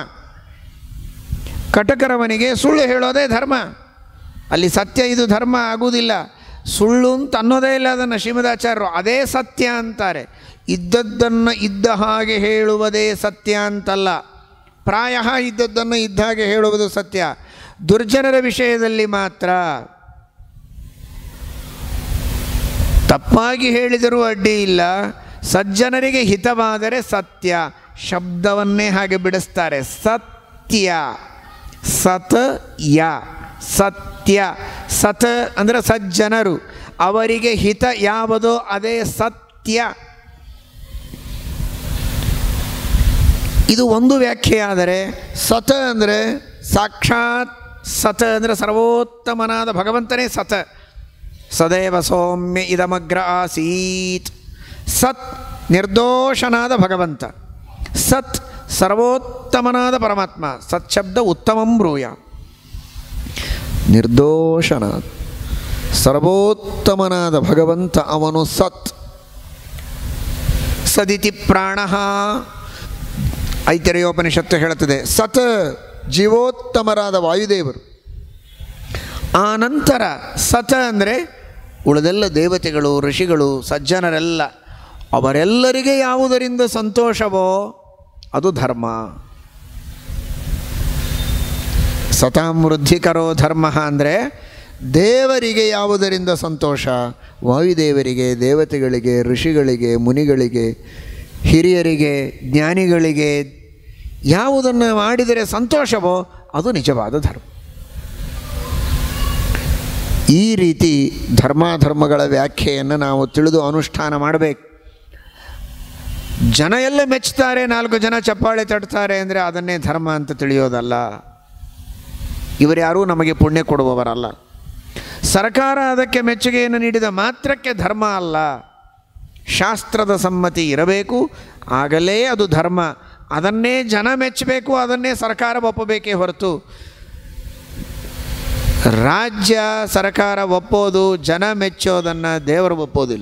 Speaker 1: ಕಟಕರವನಿಗೆ ಸುಳ್ಳು ಹೇಳೋದೇ ಧರ್ಮ ಅಲ್ಲಿ ಸತ್ಯ ಇದು ಧರ್ಮ ಆಗುವುದಿಲ್ಲ ಸುಳ್ಳು ಅಂತ ಅನ್ನೋದೇ ಇಲ್ಲ ಅದನ್ನು ಶ್ರೀಮದಾಚಾರ್ಯರು ಅದೇ ಸತ್ಯ ಅಂತಾರೆ ಇದ್ದದ್ದನ್ನು ಇದ್ದ ಹಾಗೆ ಹೇಳುವುದೇ ಸತ್ಯ ಅಂತಲ್ಲ ಪ್ರಾಯ ಇದ್ದದ್ದನ್ನು ಇದ್ದ ಹಾಗೆ ಹೇಳುವುದು ಸತ್ಯ ದುರ್ಜನರ ವಿಷಯದಲ್ಲಿ ಮಾತ್ರ ತಪ್ಪಾಗಿ ಹೇಳಿದರೂ ಅಡ್ಡಿ ಇಲ್ಲ ಸಜ್ಜನರಿಗೆ ಹಿತವಾದರೆ ಸತ್ಯ ಶಬ್ದವನ್ನೇ ಹಾಗೆ ಬಿಡಿಸ್ತಾರೆ ಸತ್ಯ ಸತ್ ಯ ಸತ್ಯ ಸತ್ ಅಂದರೆ ಸಜ್ಜನರು ಅವರಿಗೆ ಹಿತ ಯಾವುದೋ ಅದೇ ಸತ್ಯ ಇದು ಒಂದು ವ್ಯಾಖ್ಯೆ ಆದರೆ ಸತ ಅಂದರೆ ಸಾಕ್ಷಾತ್ ಸತ ಅಂದರೆ ಸರ್ವೋತ್ತಮನಾದ ಭಗವಂತನೇ ಸತ ಸದೈವ ಸೌಮ್ಯ ಇದಮಗ್ರ ಆಸೀತ್ ಸತ್ ನಿರ್ದೋಷನಾದ ಭಗವಂತ ಸತ್ ಸರ್ವೋತ್ತಮನಾದ ಪರಮಾತ್ಮ ಸತ್ ಶಬ್ದ ಉತ್ತಮಂ ಬ್ರೂಯ ನಿರ್ದೋಷನಾದ ಸರ್ವೋತ್ತಮನಾದ ಭಗವಂತ ಅವನು ಸತ್ ಸದಿತಿ ಪ್ರಾಣ ಐತರೆಯೋಪನಿಷತ್ತು ಹೇಳುತ್ತದೆ ಸತ್ ಜೀವೋತ್ತಮರಾದ ವಾಯುದೇವರು ಆ ನಂತರ ಸತ ಅಂದರೆ ಉಳಿದೆಲ್ಲ ದೇವತೆಗಳು ಋಷಿಗಳು ಸಜ್ಜನರೆಲ್ಲ ಅವರೆಲ್ಲರಿಗೆ ಯಾವುದರಿಂದ ಸಂತೋಷವೋ ಅದು ಧರ್ಮ ಸತಾಂ ವೃದ್ಧಿಕರೋ ಧರ್ಮ ಅಂದರೆ ದೇವರಿಗೆ ಯಾವುದರಿಂದ ಸಂತೋಷ ವಾಯುದೇವರಿಗೆ ದೇವತೆಗಳಿಗೆ ಋಷಿಗಳಿಗೆ ಮುನಿಗಳಿಗೆ ಹಿರಿಯರಿಗೆ ಜ್ಞಾನಿಗಳಿಗೆ ಯಾವುದನ್ನು ಮಾಡಿದರೆ ಸಂತೋಷವೋ ಅದು ನಿಜವಾದ ಧರ್ಮ ಈ ರೀತಿ ಧರ್ಮಾಧರ್ಮಗಳ ವ್ಯಾಖ್ಯೆಯನ್ನು ನಾವು ತಿಳಿದು ಅನುಷ್ಠಾನ ಮಾಡಬೇಕು ಜನ ಎಲ್ಲ ಮೆಚ್ತಾರೆ ನಾಲ್ಕು ಜನ ಚಪ್ಪಾಳೆ ತಟ್ತಾರೆ ಅಂದರೆ ಅದನ್ನೇ ಧರ್ಮ ಅಂತ ತಿಳಿಯೋದಲ್ಲ ಇವರ್ಯಾರೂ ನಮಗೆ ಪುಣ್ಯ ಕೊಡುವವರಲ್ಲ ಸರ್ಕಾರ ಅದಕ್ಕೆ ಮೆಚ್ಚುಗೆಯನ್ನು ನೀಡಿದ ಮಾತ್ರಕ್ಕೆ ಧರ್ಮ ಅಲ್ಲ ಶಾಸ್ತ್ರದ ಸಮ್ಮತಿ ಇರಬೇಕು ಆಗಲೇ ಅದು ಧರ್ಮ ಅದನ್ನೇ ಜನ ಮೆಚ್ಚಬೇಕು ಅದನ್ನೇ ಸರ್ಕಾರ ಒಪ್ಪಬೇಕೇ ಹೊರತು ರಾಜ್ಯ ಸರ್ಕಾರ ಒಪ್ಪೋದು ಜನ ಮೆಚ್ಚೋದನ್ನು ದೇವರು ಒಪ್ಪೋದಿಲ್ಲ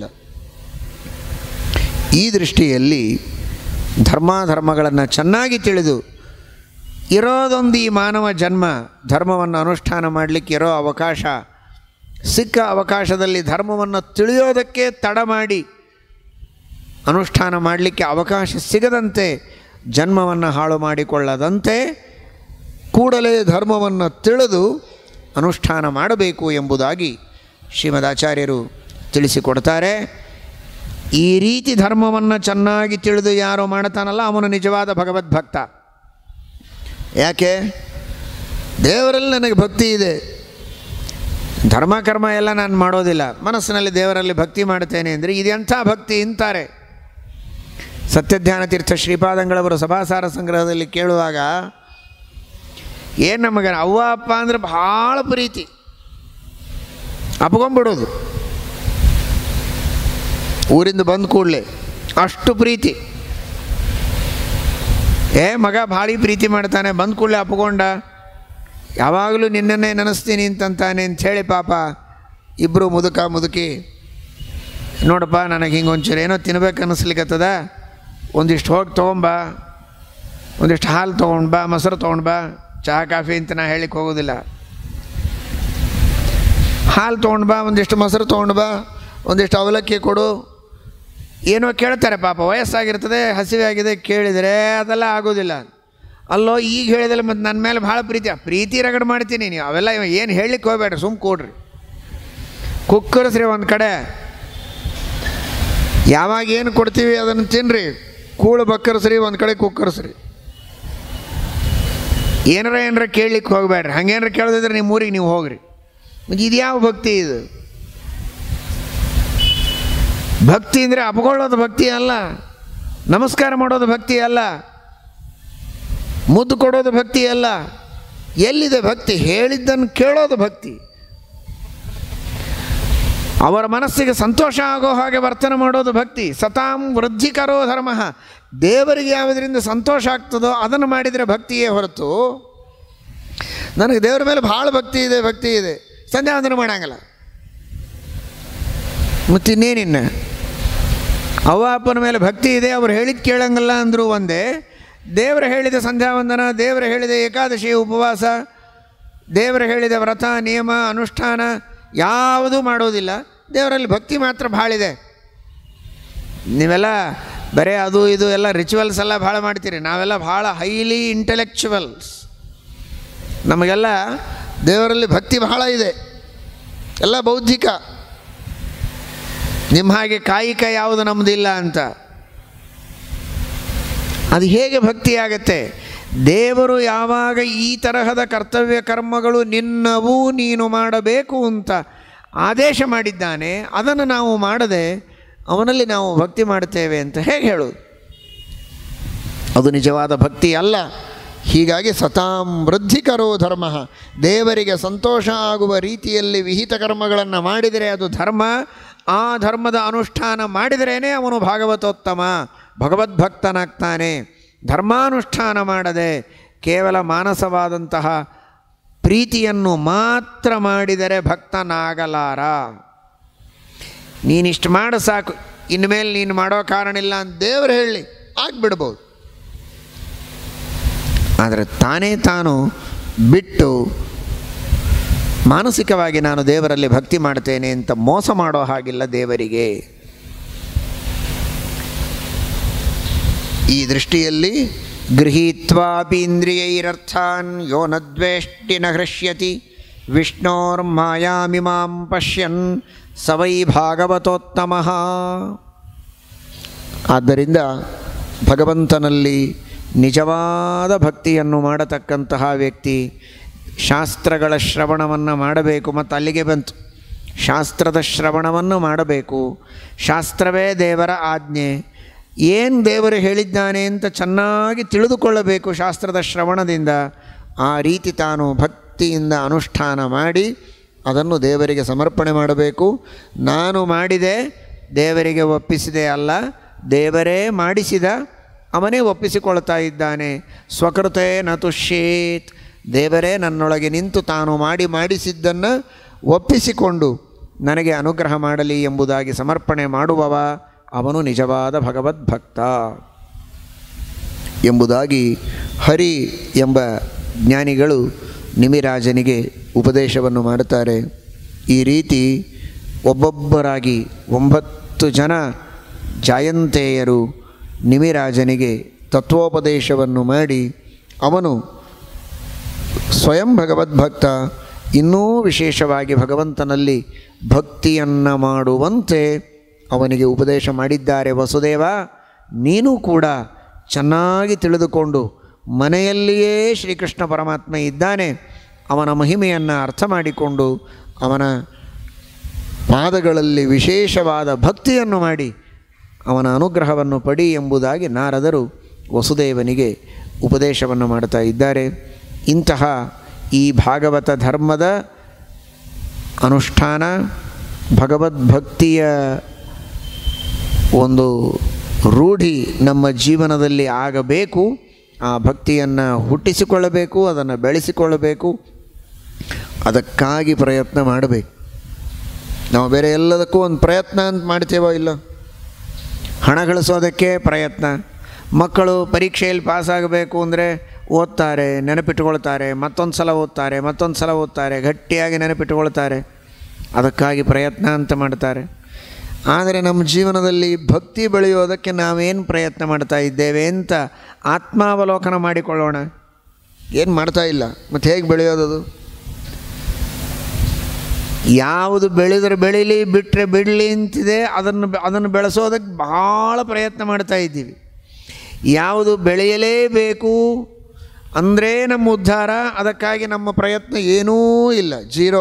Speaker 1: ಈ ದೃಷ್ಟಿಯಲ್ಲಿ ಧರ್ಮಾಧರ್ಮಗಳನ್ನು ಚೆನ್ನಾಗಿ ತಿಳಿದು ಇರೋದೊಂದು ಈ ಮಾನವ ಜನ್ಮ ಧರ್ಮವನ್ನು ಅನುಷ್ಠಾನ ಮಾಡಲಿಕ್ಕೆ ಇರೋ ಅವಕಾಶ ಸಿಕ್ಕ ಅವಕಾಶದಲ್ಲಿ ಧರ್ಮವನ್ನು ತಿಳಿಯೋದಕ್ಕೆ ತಡ ಮಾಡಿ ಅನುಷ್ಠಾನ ಮಾಡಲಿಕ್ಕೆ ಅವಕಾಶ ಸಿಗದಂತೆ ಜನ್ಮವನ್ನು ಹಾಳು ಮಾಡಿಕೊಳ್ಳದಂತೆ ಕೂಡಲೇ ಧರ್ಮವನ್ನು ತಿಳಿದು ಅನುಷ್ಠಾನ ಮಾಡಬೇಕು ಎಂಬುದಾಗಿ ಶ್ರೀಮದಾಚಾರ್ಯರು ತಿಳಿಸಿಕೊಡ್ತಾರೆ ಈ ರೀತಿ ಧರ್ಮವನ್ನು ಚೆನ್ನಾಗಿ ತಿಳಿದು ಯಾರು ಮಾಡ್ತಾನಲ್ಲ ಅವನು ನಿಜವಾದ ಭಗವದ್ಭಕ್ತ ಯಾಕೆ ದೇವರಲ್ಲಿ ನನಗೆ ಭಕ್ತಿ ಇದೆ ಧರ್ಮ ಕರ್ಮ ಎಲ್ಲ ನಾನು ಮಾಡೋದಿಲ್ಲ ಮನಸ್ಸಿನಲ್ಲಿ ದೇವರಲ್ಲಿ ಭಕ್ತಿ ಮಾಡ್ತೇನೆ ಅಂದರೆ ಇದೆಂಥ ಭಕ್ತಿ ಅಂತಾರೆ ಸತ್ಯಧ್ಯಾನ ತೀರ್ಥ ಶ್ರೀಪಾದಂಗಳವರು ಸಭಾಸಾರ ಸಂಗ್ರಹದಲ್ಲಿ ಕೇಳುವಾಗ ಏನು ನಮಗೆ ಅವ್ವ ಅಪ್ಪ ಅಂದರೆ ಭಾಳ ಪ್ರೀತಿ ಅಪ್ಕೊಂಬಿಡೋದು ಊರಿಂದ ಬಂದ ಕೂಡಲೇ ಅಷ್ಟು ಪ್ರೀತಿ ಏ ಮಗ ಭಾಳ ಪ್ರೀತಿ ಮಾಡ್ತಾನೆ ಬಂದ ಕೂಡಲೇ ಅಪ್ಕೊಂಡ ಯಾವಾಗಲೂ ನಿನ್ನನ್ನೇ ನೆನೆಸ್ತೀನಿ ಅಂತಂತಾನೆ ಅಂಥೇಳಿ ಪಾಪ ಇಬ್ಬರು ಮುದುಕ ಮುದುಕಿ ನೋಡಪ್ಪ ನನಗೆ ಹಿಂಗೆ ಒಂಚೂರು ಏನೋ ತಿನ್ಬೇಕು ಅನ್ನಿಸ್ಲಿಕ್ಕತ್ತದ ಒಂದಿಷ್ಟು ಹೋಗಿ ತೊಗೊಂಬಾ ಒಂದಿಷ್ಟು ಹಾಲು ತೊಗೊಂಡು ಬಾ ಮೊಸರು ತೊಗೊಂಡು ಬಾ ಚಹಾ ಕಾಫಿ ಅಂತ ನಾ ಹೇಳಿಕ್ಕೆ ಹೋಗೋದಿಲ್ಲ ಹಾಲು ತೊಗೊಂಡು ಬಾ ಒಂದಿಷ್ಟು ಮೊಸರು ತೊಗೊಂಡು ಬಾ ಒಂದಿಷ್ಟು ಅವಲಕ್ಕಿ ಕೊಡು ಏನೋ ಕೇಳ್ತಾರೆ ಪಾಪ ವಯಸ್ಸಾಗಿರ್ತದೆ ಹಸಿವೆ ಆಗಿದೆ ಕೇಳಿದರೆ ಅದೆಲ್ಲ ಆಗೋದಿಲ್ಲ ಅಲ್ಲೋ ಈಗ ಹೇಳಿದ್ರೆ ಮತ್ತು ನನ್ನ ಮೇಲೆ ಭಾಳ ಪ್ರೀತಿ ಪ್ರೀತಿ ರಗಡ್ ಮಾಡ್ತೀನಿ ನೀವು ಅವೆಲ್ಲ ಏನು ಹೇಳಲಿಕ್ಕೆ ಹೋಗ್ಬೇಡ್ರಿ ಸುಮ್ಮ ಕೊಡ್ರಿ ಕುಕ್ಕರ್ಸ್ರಿ ಒಂದು ಕಡೆ ಯಾವಾಗ ಏನು ಕೊಡ್ತೀವಿ ಅದನ್ನು ತಿನ್ನಿರಿ ಕೂಳು ಬಕ್ಕರ್ಸ್ರಿ ಒಂದು ಕಡೆ ಕುಕ್ಕರ್ಸ್ರಿ ಏನಾರ ಏನಾರ ಕೇಳಲಿಕ್ಕೆ ಹೋಗ್ಬೇಡ್ರಿ ಹಂಗೇನಾರ ಕೇಳದಿದ್ರೆ ನಿಮ್ಮ ಊರಿಗೆ ನೀವು ಹೋಗ್ರಿ ಮತ್ತು ಇದು ಯಾವ ಭಕ್ತಿ ಇದು ಭಕ್ತಿ ಅಂದರೆ ಅಪ್ಕೊಳ್ಳೋದು ಭಕ್ತಿ ಅಲ್ಲ ನಮಸ್ಕಾರ ಮಾಡೋದು ಭಕ್ತಿ ಅಲ್ಲ ಮುದ್ದು ಕೊಡೋದು ಭಕ್ತಿ ಅಲ್ಲ ಎಲ್ಲಿದೆ ಭಕ್ತಿ ಹೇಳಿದ್ದನ್ನು ಕೇಳೋದು ಭಕ್ತಿ ಅವರ ಮನಸ್ಸಿಗೆ ಸಂತೋಷ ಆಗೋ ಹಾಗೆ ವರ್ತನೆ ಮಾಡೋದು ಭಕ್ತಿ ಸತಾಂ ವೃದ್ಧಿಕರೋ ಧರ್ಮ ದೇವರಿಗೆ ಯಾವುದರಿಂದ ಸಂತೋಷ ಆಗ್ತದೋ ಅದನ್ನು ಮಾಡಿದರೆ ಭಕ್ತಿಯೇ ಹೊರತು ನನಗೆ ದೇವರ ಮೇಲೆ ಭಾಳ ಭಕ್ತಿ ಇದೆ ಭಕ್ತಿ ಇದೆ ಸಂಧ್ಯಾವಂದನ ಮಾಡಂಗಿಲ್ಲ ಮತ್ತಿನ್ನೇನಿನ್ನ ಅವ್ವ ಅಪ್ಪನ ಮೇಲೆ ಭಕ್ತಿ ಇದೆ ಅವ್ರು ಹೇಳಿದ್ದು ಕೇಳಂಗಿಲ್ಲ ಅಂದರೂ ಒಂದೇ ದೇವರು ಹೇಳಿದ ಸಂಧ್ಯಾವಂದನ ದೇವರು ಹೇಳಿದ ಏಕಾದಶಿ ಉಪವಾಸ ದೇವರು ಹೇಳಿದ ವ್ರತ ನಿಯಮ ಅನುಷ್ಠಾನ ಯಾವುದೂ ಮಾಡೋದಿಲ್ಲ ದೇವರಲ್ಲಿ ಭಕ್ತಿ ಮಾತ್ರ ಭಾಳ ಇದೆ ನೀವೆಲ್ಲ ಬರೀ ಅದು ಇದು ಎಲ್ಲ ರಿಚುವಲ್ಸ್ ಎಲ್ಲ ಭಾಳ ಮಾಡ್ತೀರಿ ನಾವೆಲ್ಲ ಭಾಳ ಹೈಲಿ ಇಂಟೆಲೆಕ್ಚುವಲ್ಸ್ ನಮಗೆಲ್ಲ ದೇವರಲ್ಲಿ ಭಕ್ತಿ ಬಹಳ ಇದೆ ಎಲ್ಲ ಬೌದ್ಧಿಕ ನಿಮ್ಮ ಹಾಗೆ ಕಾಯಿಕ ಯಾವುದು ನಮ್ಮದಿಲ್ಲ ಅಂತ ಅದು ಹೇಗೆ ಭಕ್ತಿಯಾಗತ್ತೆ ದೇವರು ಯಾವಾಗ ಈ ತರಹದ ಕರ್ತವ್ಯ ಕರ್ಮಗಳು ನಿನ್ನವೂ ನೀನು ಮಾಡಬೇಕು ಅಂತ ಆದೇಶ ಮಾಡಿದ್ದಾನೆ ಅದನ್ನು ನಾವು ಮಾಡದೆ ಅವನಲ್ಲಿ ನಾವು ಭಕ್ತಿ ಮಾಡ್ತೇವೆ ಅಂತ ಹೇಗೆ ಹೇಳೋದು ಅದು ನಿಜವಾದ ಭಕ್ತಿ ಅಲ್ಲ ಹೀಗಾಗಿ ಸತಾಂ ವೃದ್ಧಿಕರೋ ಧರ್ಮ ದೇವರಿಗೆ ಸಂತೋಷ ಆಗುವ ರೀತಿಯಲ್ಲಿ ವಿಹಿತ ಕರ್ಮಗಳನ್ನು ಮಾಡಿದರೆ ಅದು ಧರ್ಮ ಆ ಧರ್ಮದ ಅನುಷ್ಠಾನ ಮಾಡಿದರೇ ಅವನು ಭಾಗವತೋತ್ತಮ ಭಗವದ್ಭಕ್ತನಾಗ್ತಾನೆ ಧರ್ಮಾನುಷ್ಠಾನ ಮಾಡದೆ ಕೇವಲ ಮಾನಸವಾದಂತಹ ಪ್ರೀತಿಯನ್ನು ಮಾತ್ರ ಮಾಡಿದರೆ ಭಕ್ತನಾಗಲಾರ ನೀನಿಷ್ಟು ಮಾಡು ಸಾಕು ಇನ್ಮೇಲೆ ನೀನು ಮಾಡೋ ಕಾರಣ ಇಲ್ಲ ಅಂತ ದೇವರು ಹೇಳಿ ಆಗಿಬಿಡ್ಬೋದು ಆದರೆ ತಾನೇ ತಾನು ಬಿಟ್ಟು ಮಾನಸಿಕವಾಗಿ ನಾನು ದೇವರಲ್ಲಿ ಭಕ್ತಿ ಮಾಡ್ತೇನೆ ಅಂತ ಮೋಸ ಮಾಡೋ ಹಾಗಿಲ್ಲ ದೇವರಿಗೆ ಈ ದೃಷ್ಟಿಯಲ್ಲಿ ಗೃಹೀತ್ವಾಪಿ ಇಂದ್ರಿಯೈರರ್ಥಾನ್ ಯೋ ನದ್ವೇಷ್ಟಿ ನ ಹೃಷ್ಯತಿ ವಿಷ್ಣೋರ್ಮಾಯಾಮಿಮಾಂ ಪಶ್ಯನ್ ಸವೈ ಭಾಗವತೋತ್ತಮಃ ಆದ್ದರಿಂದ ಭಗವಂತನಲ್ಲಿ ನಿಜವಾದ ಭಕ್ತಿಯನ್ನು ಮಾಡತಕ್ಕಂತಹ ವ್ಯಕ್ತಿ ಶಾಸ್ತ್ರಗಳ ಶ್ರವಣವನ್ನು ಮಾಡಬೇಕು ಮತ್ತು ಅಲ್ಲಿಗೆ ಬಂತು ಶಾಸ್ತ್ರದ ಶ್ರವಣವನ್ನು ಮಾಡಬೇಕು ಶಾಸ್ತ್ರವೇ ದೇವರ ಆಜ್ಞೆ ಏನು ದೇವರು ಹೇಳಿದ್ದಾನೆ ಅಂತ ಚೆನ್ನಾಗಿ ತಿಳಿದುಕೊಳ್ಳಬೇಕು ಶಾಸ್ತ್ರದ ಶ್ರವಣದಿಂದ ಆ ರೀತಿ ತಾನು ಭಕ್ತಿಯಿಂದ ಅನುಷ್ಠಾನ ಮಾಡಿ ಅದನ್ನು ದೇವರಿಗೆ ಸಮರ್ಪಣೆ ಮಾಡಬೇಕು ನಾನು ಮಾಡಿದೆ ದೇವರಿಗೆ ಒಪ್ಪಿಸಿದೆ ಅಲ್ಲ ದೇವರೇ ಮಾಡಿಸಿದ ಅವನೇ ಒಪ್ಪಿಸಿಕೊಳ್ತಾ ಇದ್ದಾನೆ ಸ್ವಕೃತೆ ನ ತುಷ್ಯೇತ್ ದೇವರೇ ನನ್ನೊಳಗೆ ನಿಂತು ತಾನು ಮಾಡಿ ಮಾಡಿಸಿದ್ದನ್ನು ಒಪ್ಪಿಸಿಕೊಂಡು ನನಗೆ ಅನುಗ್ರಹ ಮಾಡಲಿ ಎಂಬುದಾಗಿ ಸಮರ್ಪಣೆ ಮಾಡುವವ ಅವನು ನಿಜವಾದ ಭಗವದ್ಭಕ್ತ ಎಂಬುದಾಗಿ ಹರಿ ಎಂಬ ಜ್ಞಾನಿಗಳು ನಿಮಿರಾಜನಿಗೆ ಉಪದೇಶವನ್ನು ಮಾಡುತ್ತಾರೆ ಈ ರೀತಿ ಒಬ್ಬೊಬ್ಬರಾಗಿ ಒಂಬತ್ತು ಜನ ಜಾಯಂತೆಯರು ನಿಮಿರಾಜನಿಗೆ ತತ್ವೋಪದೇಶವನ್ನು ಮಾಡಿ ಅವನು ಸ್ವಯಂ ಭಗವದ್ಭಕ್ತ ಇನ್ನೂ ವಿಶೇಷವಾಗಿ ಭಗವಂತನಲ್ಲಿ ಭಕ್ತಿಯನ್ನು ಮಾಡುವಂತೆ ಅವನಿಗೆ ಉಪದೇಶ ಮಾಡಿದ್ದಾರೆ ವಸುದೇವ ನೀನು ಕೂಡ ಚೆನ್ನಾಗಿ ತಿಳಿದುಕೊಂಡು ಮನೆಯಲ್ಲಿಯೇ ಶ್ರೀಕೃಷ್ಣ ಪರಮಾತ್ಮ ಇದ್ದಾನೆ ಅವನ ಮಹಿಮೆಯನ್ನು ಅರ್ಥ ಮಾಡಿಕೊಂಡು ಅವನ ಪಾದಗಳಲ್ಲಿ ವಿಶೇಷವಾದ ಭಕ್ತಿಯನ್ನು ಮಾಡಿ ಅವನ ಅನುಗ್ರಹವನ್ನು ಪಡಿ ಎಂಬುದಾಗಿ ನಾರದರು ವಸುದೇವನಿಗೆ ಉಪದೇಶವನ್ನು ಮಾಡ್ತಾ ಇದ್ದಾರೆ ಇಂತಹ ಈ ಭಾಗವತ ಧರ್ಮದ ಅನುಷ್ಠಾನ ಭಗವದ್ಭಕ್ತಿಯ ಒಂದು ರೂಢಿ ನಮ್ಮ ಜೀವನದಲ್ಲಿ ಆಗಬೇಕು ಆ ಭಕ್ತಿಯನ್ನು ಹುಟ್ಟಿಸಿಕೊಳ್ಳಬೇಕು ಅದನ್ನು ಬೆಳೆಸಿಕೊಳ್ಳಬೇಕು ಅದಕ್ಕಾಗಿ ಪ್ರಯತ್ನ ಮಾಡಬೇಕು ನಾವು ಬೇರೆ ಎಲ್ಲದಕ್ಕೂ ಒಂದು ಪ್ರಯತ್ನ ಅಂತ ಮಾಡ್ತೇವೋ ಇಲ್ಲ ಹಣ ಗಳಿಸೋದಕ್ಕೆ ಪ್ರಯತ್ನ ಮಕ್ಕಳು ಪರೀಕ್ಷೆಯಲ್ಲಿ ಪಾಸಾಗಬೇಕು ಅಂದರೆ ಓದ್ತಾರೆ ನೆನಪಿಟ್ಟುಕೊಳ್ತಾರೆ ಮತ್ತೊಂದು ಸಲ ಓದ್ತಾರೆ ಮತ್ತೊಂದು ಸಲ ಓದ್ತಾರೆ ಗಟ್ಟಿಯಾಗಿ ನೆನಪಿಟ್ಟುಕೊಳ್ತಾರೆ ಅದಕ್ಕಾಗಿ ಪ್ರಯತ್ನ ಅಂತ ಮಾಡ್ತಾರೆ ಆದರೆ ನಮ್ಮ ಜೀವನದಲ್ಲಿ ಭಕ್ತಿ ಬೆಳೆಯೋದಕ್ಕೆ ನಾವೇನು ಪ್ರಯತ್ನ ಮಾಡ್ತಾ ಇದ್ದೇವೆ ಅಂತ ಆತ್ಮಾವಲೋಕನ ಮಾಡಿಕೊಳ್ಳೋಣ ಏನು ಮಾಡ್ತಾ ಇಲ್ಲ ಮತ್ತು ಹೇಗೆ ಬೆಳೆಯೋದದು ಯಾವುದು ಬೆಳೆದರೆ ಬೆಳೀಲಿ ಬಿಟ್ಟರೆ ಬಿಡಲಿ ಅಂತಿದೆ ಅದನ್ನು ಅದನ್ನು ಬೆಳೆಸೋದಕ್ಕೆ ಭಾಳ ಪ್ರಯತ್ನ ಮಾಡ್ತಾ ಇದ್ದೀವಿ ಯಾವುದು ಬೆಳೆಯಲೇಬೇಕು ಅಂದರೆ ನಮ್ಮ ಉದ್ಧಾರ ಅದಕ್ಕಾಗಿ ನಮ್ಮ ಪ್ರಯತ್ನ ಏನೂ ಇಲ್ಲ ಜೀರೋ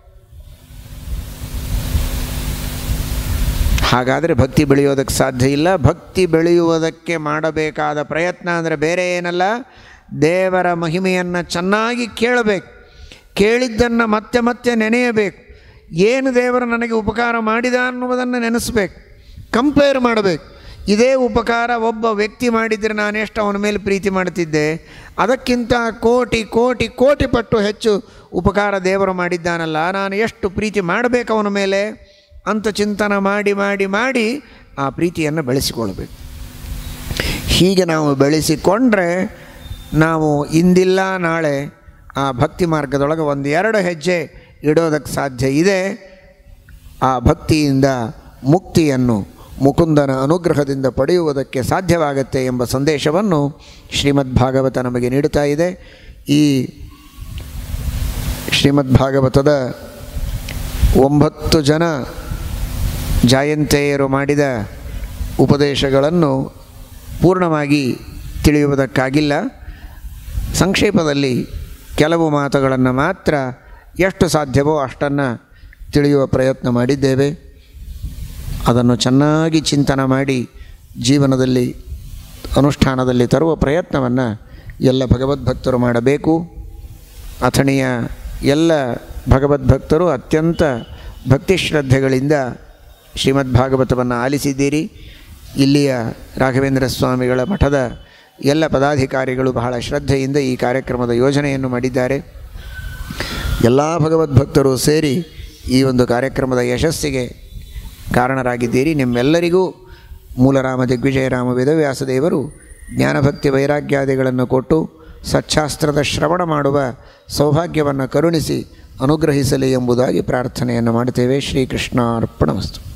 Speaker 1: ಹಾಗಾದರೆ ಭಕ್ತಿ ಬೆಳೆಯೋದಕ್ಕೆ ಸಾಧ್ಯ ಇಲ್ಲ ಭಕ್ತಿ ಬೆಳೆಯುವುದಕ್ಕೆ ಮಾಡಬೇಕಾದ ಪ್ರಯತ್ನ ಅಂದರೆ ಬೇರೆ ಏನಲ್ಲ ದೇವರ ಮಹಿಮೆಯನ್ನು ಚೆನ್ನಾಗಿ ಕೇಳಬೇಕು ಕೇಳಿದ್ದನ್ನು ಮತ್ತೆ ಮತ್ತೆ ನೆನೆಯಬೇಕು ಏನು ದೇವರು ನನಗೆ ಉಪಕಾರ ಮಾಡಿದ ಅನ್ನುವುದನ್ನು ನೆನೆಸ್ಬೇಕು ಕಂಪೇರ್ ಮಾಡಬೇಕು ಇದೇ ಉಪಕಾರ ಒಬ್ಬ ವ್ಯಕ್ತಿ ಮಾಡಿದರೆ ನಾನು ಎಷ್ಟು ಅವನ ಮೇಲೆ ಪ್ರೀತಿ ಮಾಡ್ತಿದ್ದೆ ಅದಕ್ಕಿಂತ ಕೋಟಿ ಕೋಟಿ ಕೋಟಿ ಪಟ್ಟು ಹೆಚ್ಚು ಉಪಕಾರ ದೇವರು ಮಾಡಿದ್ದಾನಲ್ಲ ನಾನು ಎಷ್ಟು ಪ್ರೀತಿ ಮಾಡಬೇಕು ಅವನ ಮೇಲೆ ಅಂತ ಚಿಂತನೆ ಮಾಡಿ ಮಾಡಿ ಮಾಡಿ ಆ ಪ್ರೀತಿಯನ್ನು ಬೆಳೆಸಿಕೊಳ್ಬೇಕು ಹೀಗೆ ನಾವು ಬೆಳೆಸಿಕೊಂಡ್ರೆ ನಾವು ಇಂದಿಲ್ಲ ನಾಳೆ ಆ ಭಕ್ತಿ ಮಾರ್ಗದೊಳಗೆ ಒಂದು ಎರಡು ಹೆಜ್ಜೆ ಇಡೋದಕ್ಕೆ ಸಾಧ್ಯ ಇದೆ ಆ ಭಕ್ತಿಯಿಂದ ಮುಕ್ತಿಯನ್ನು ಮುಕುಂದನ ಅನುಗ್ರಹದಿಂದ ಪಡೆಯುವುದಕ್ಕೆ ಸಾಧ್ಯವಾಗತ್ತೆ ಎಂಬ ಸಂದೇಶವನ್ನು ಶ್ರೀಮದ್ ಭಾಗವತ ನಮಗೆ ನೀಡುತ್ತಾ ಇದೆ ಈ ಶ್ರೀಮದ್ ಭಾಗವತದ ಒಂಬತ್ತು ಜನ ಜಾಯಂತೆಯರು ಮಾಡಿದ ಉಪದೇಶಗಳನ್ನು ಪೂರ್ಣವಾಗಿ ತಿಳಿಯುವುದಕ್ಕಾಗಿಲ್ಲ ಸಂಕ್ಷೇಪದಲ್ಲಿ ಕೆಲವು ಮಾತುಗಳನ್ನು ಮಾತ್ರ ಎಷ್ಟು ಸಾಧ್ಯವೋ ಅಷ್ಟನ್ನು ತಿಳಿಯುವ ಪ್ರಯತ್ನ ಮಾಡಿದ್ದೇವೆ ಅದನ್ನು ಚೆನ್ನಾಗಿ ಚಿಂತನ ಮಾಡಿ ಜೀವನದಲ್ಲಿ ಅನುಷ್ಠಾನದಲ್ಲಿ ತರುವ ಪ್ರಯತ್ನವನ್ನು ಎಲ್ಲ ಭಗವದ್ಭಕ್ತರು ಮಾಡಬೇಕು ಅಥಣಿಯ ಎಲ್ಲ ಭಗವದ್ಭಕ್ತರು ಅತ್ಯಂತ ಭಕ್ತಿ ಶ್ರದ್ಧೆಗಳಿಂದ ಶ್ರೀಮದ್ ಭಾಗವತವನ್ನು ಆಲಿಸಿದ್ದೀರಿ ಇಲ್ಲಿಯ ರಾಘವೇಂದ್ರ ಸ್ವಾಮಿಗಳ ಮಠದ ಎಲ್ಲ ಪದಾಧಿಕಾರಿಗಳು ಬಹಳ ಶ್ರದ್ಧೆಯಿಂದ ಈ ಕಾರ್ಯಕ್ರಮದ ಯೋಜನೆಯನ್ನು ಮಾಡಿದ್ದಾರೆ ಎಲ್ಲ ಭಗವದ್ಭಕ್ತರು ಸೇರಿ ಈ ಒಂದು ಕಾರ್ಯಕ್ರಮದ ಯಶಸ್ಸಿಗೆ ಕಾರಣರಾಗಿದ್ದೀರಿ ನಿಮ್ಮೆಲ್ಲರಿಗೂ ಮೂಲರಾಮ ದಿಗ್ವಿಜಯರಾಮ ವೇದವ್ಯಾಸದೇವರು ಜ್ಞಾನಭಕ್ತಿ ವೈರಾಗ್ಯಾದಿಗಳನ್ನು ಕೊಟ್ಟು ಸಚ್ಛಾಸ್ತ್ರದ ಶ್ರವಣ ಮಾಡುವ ಸೌಭಾಗ್ಯವನ್ನು ಕರುಣಿಸಿ ಅನುಗ್ರಹಿಸಲಿ ಎಂಬುದಾಗಿ ಪ್ರಾರ್ಥನೆಯನ್ನು ಮಾಡುತ್ತೇವೆ ಶ್ರೀಕೃಷ್ಣ ಅರ್ಪಣಮಸ್ತು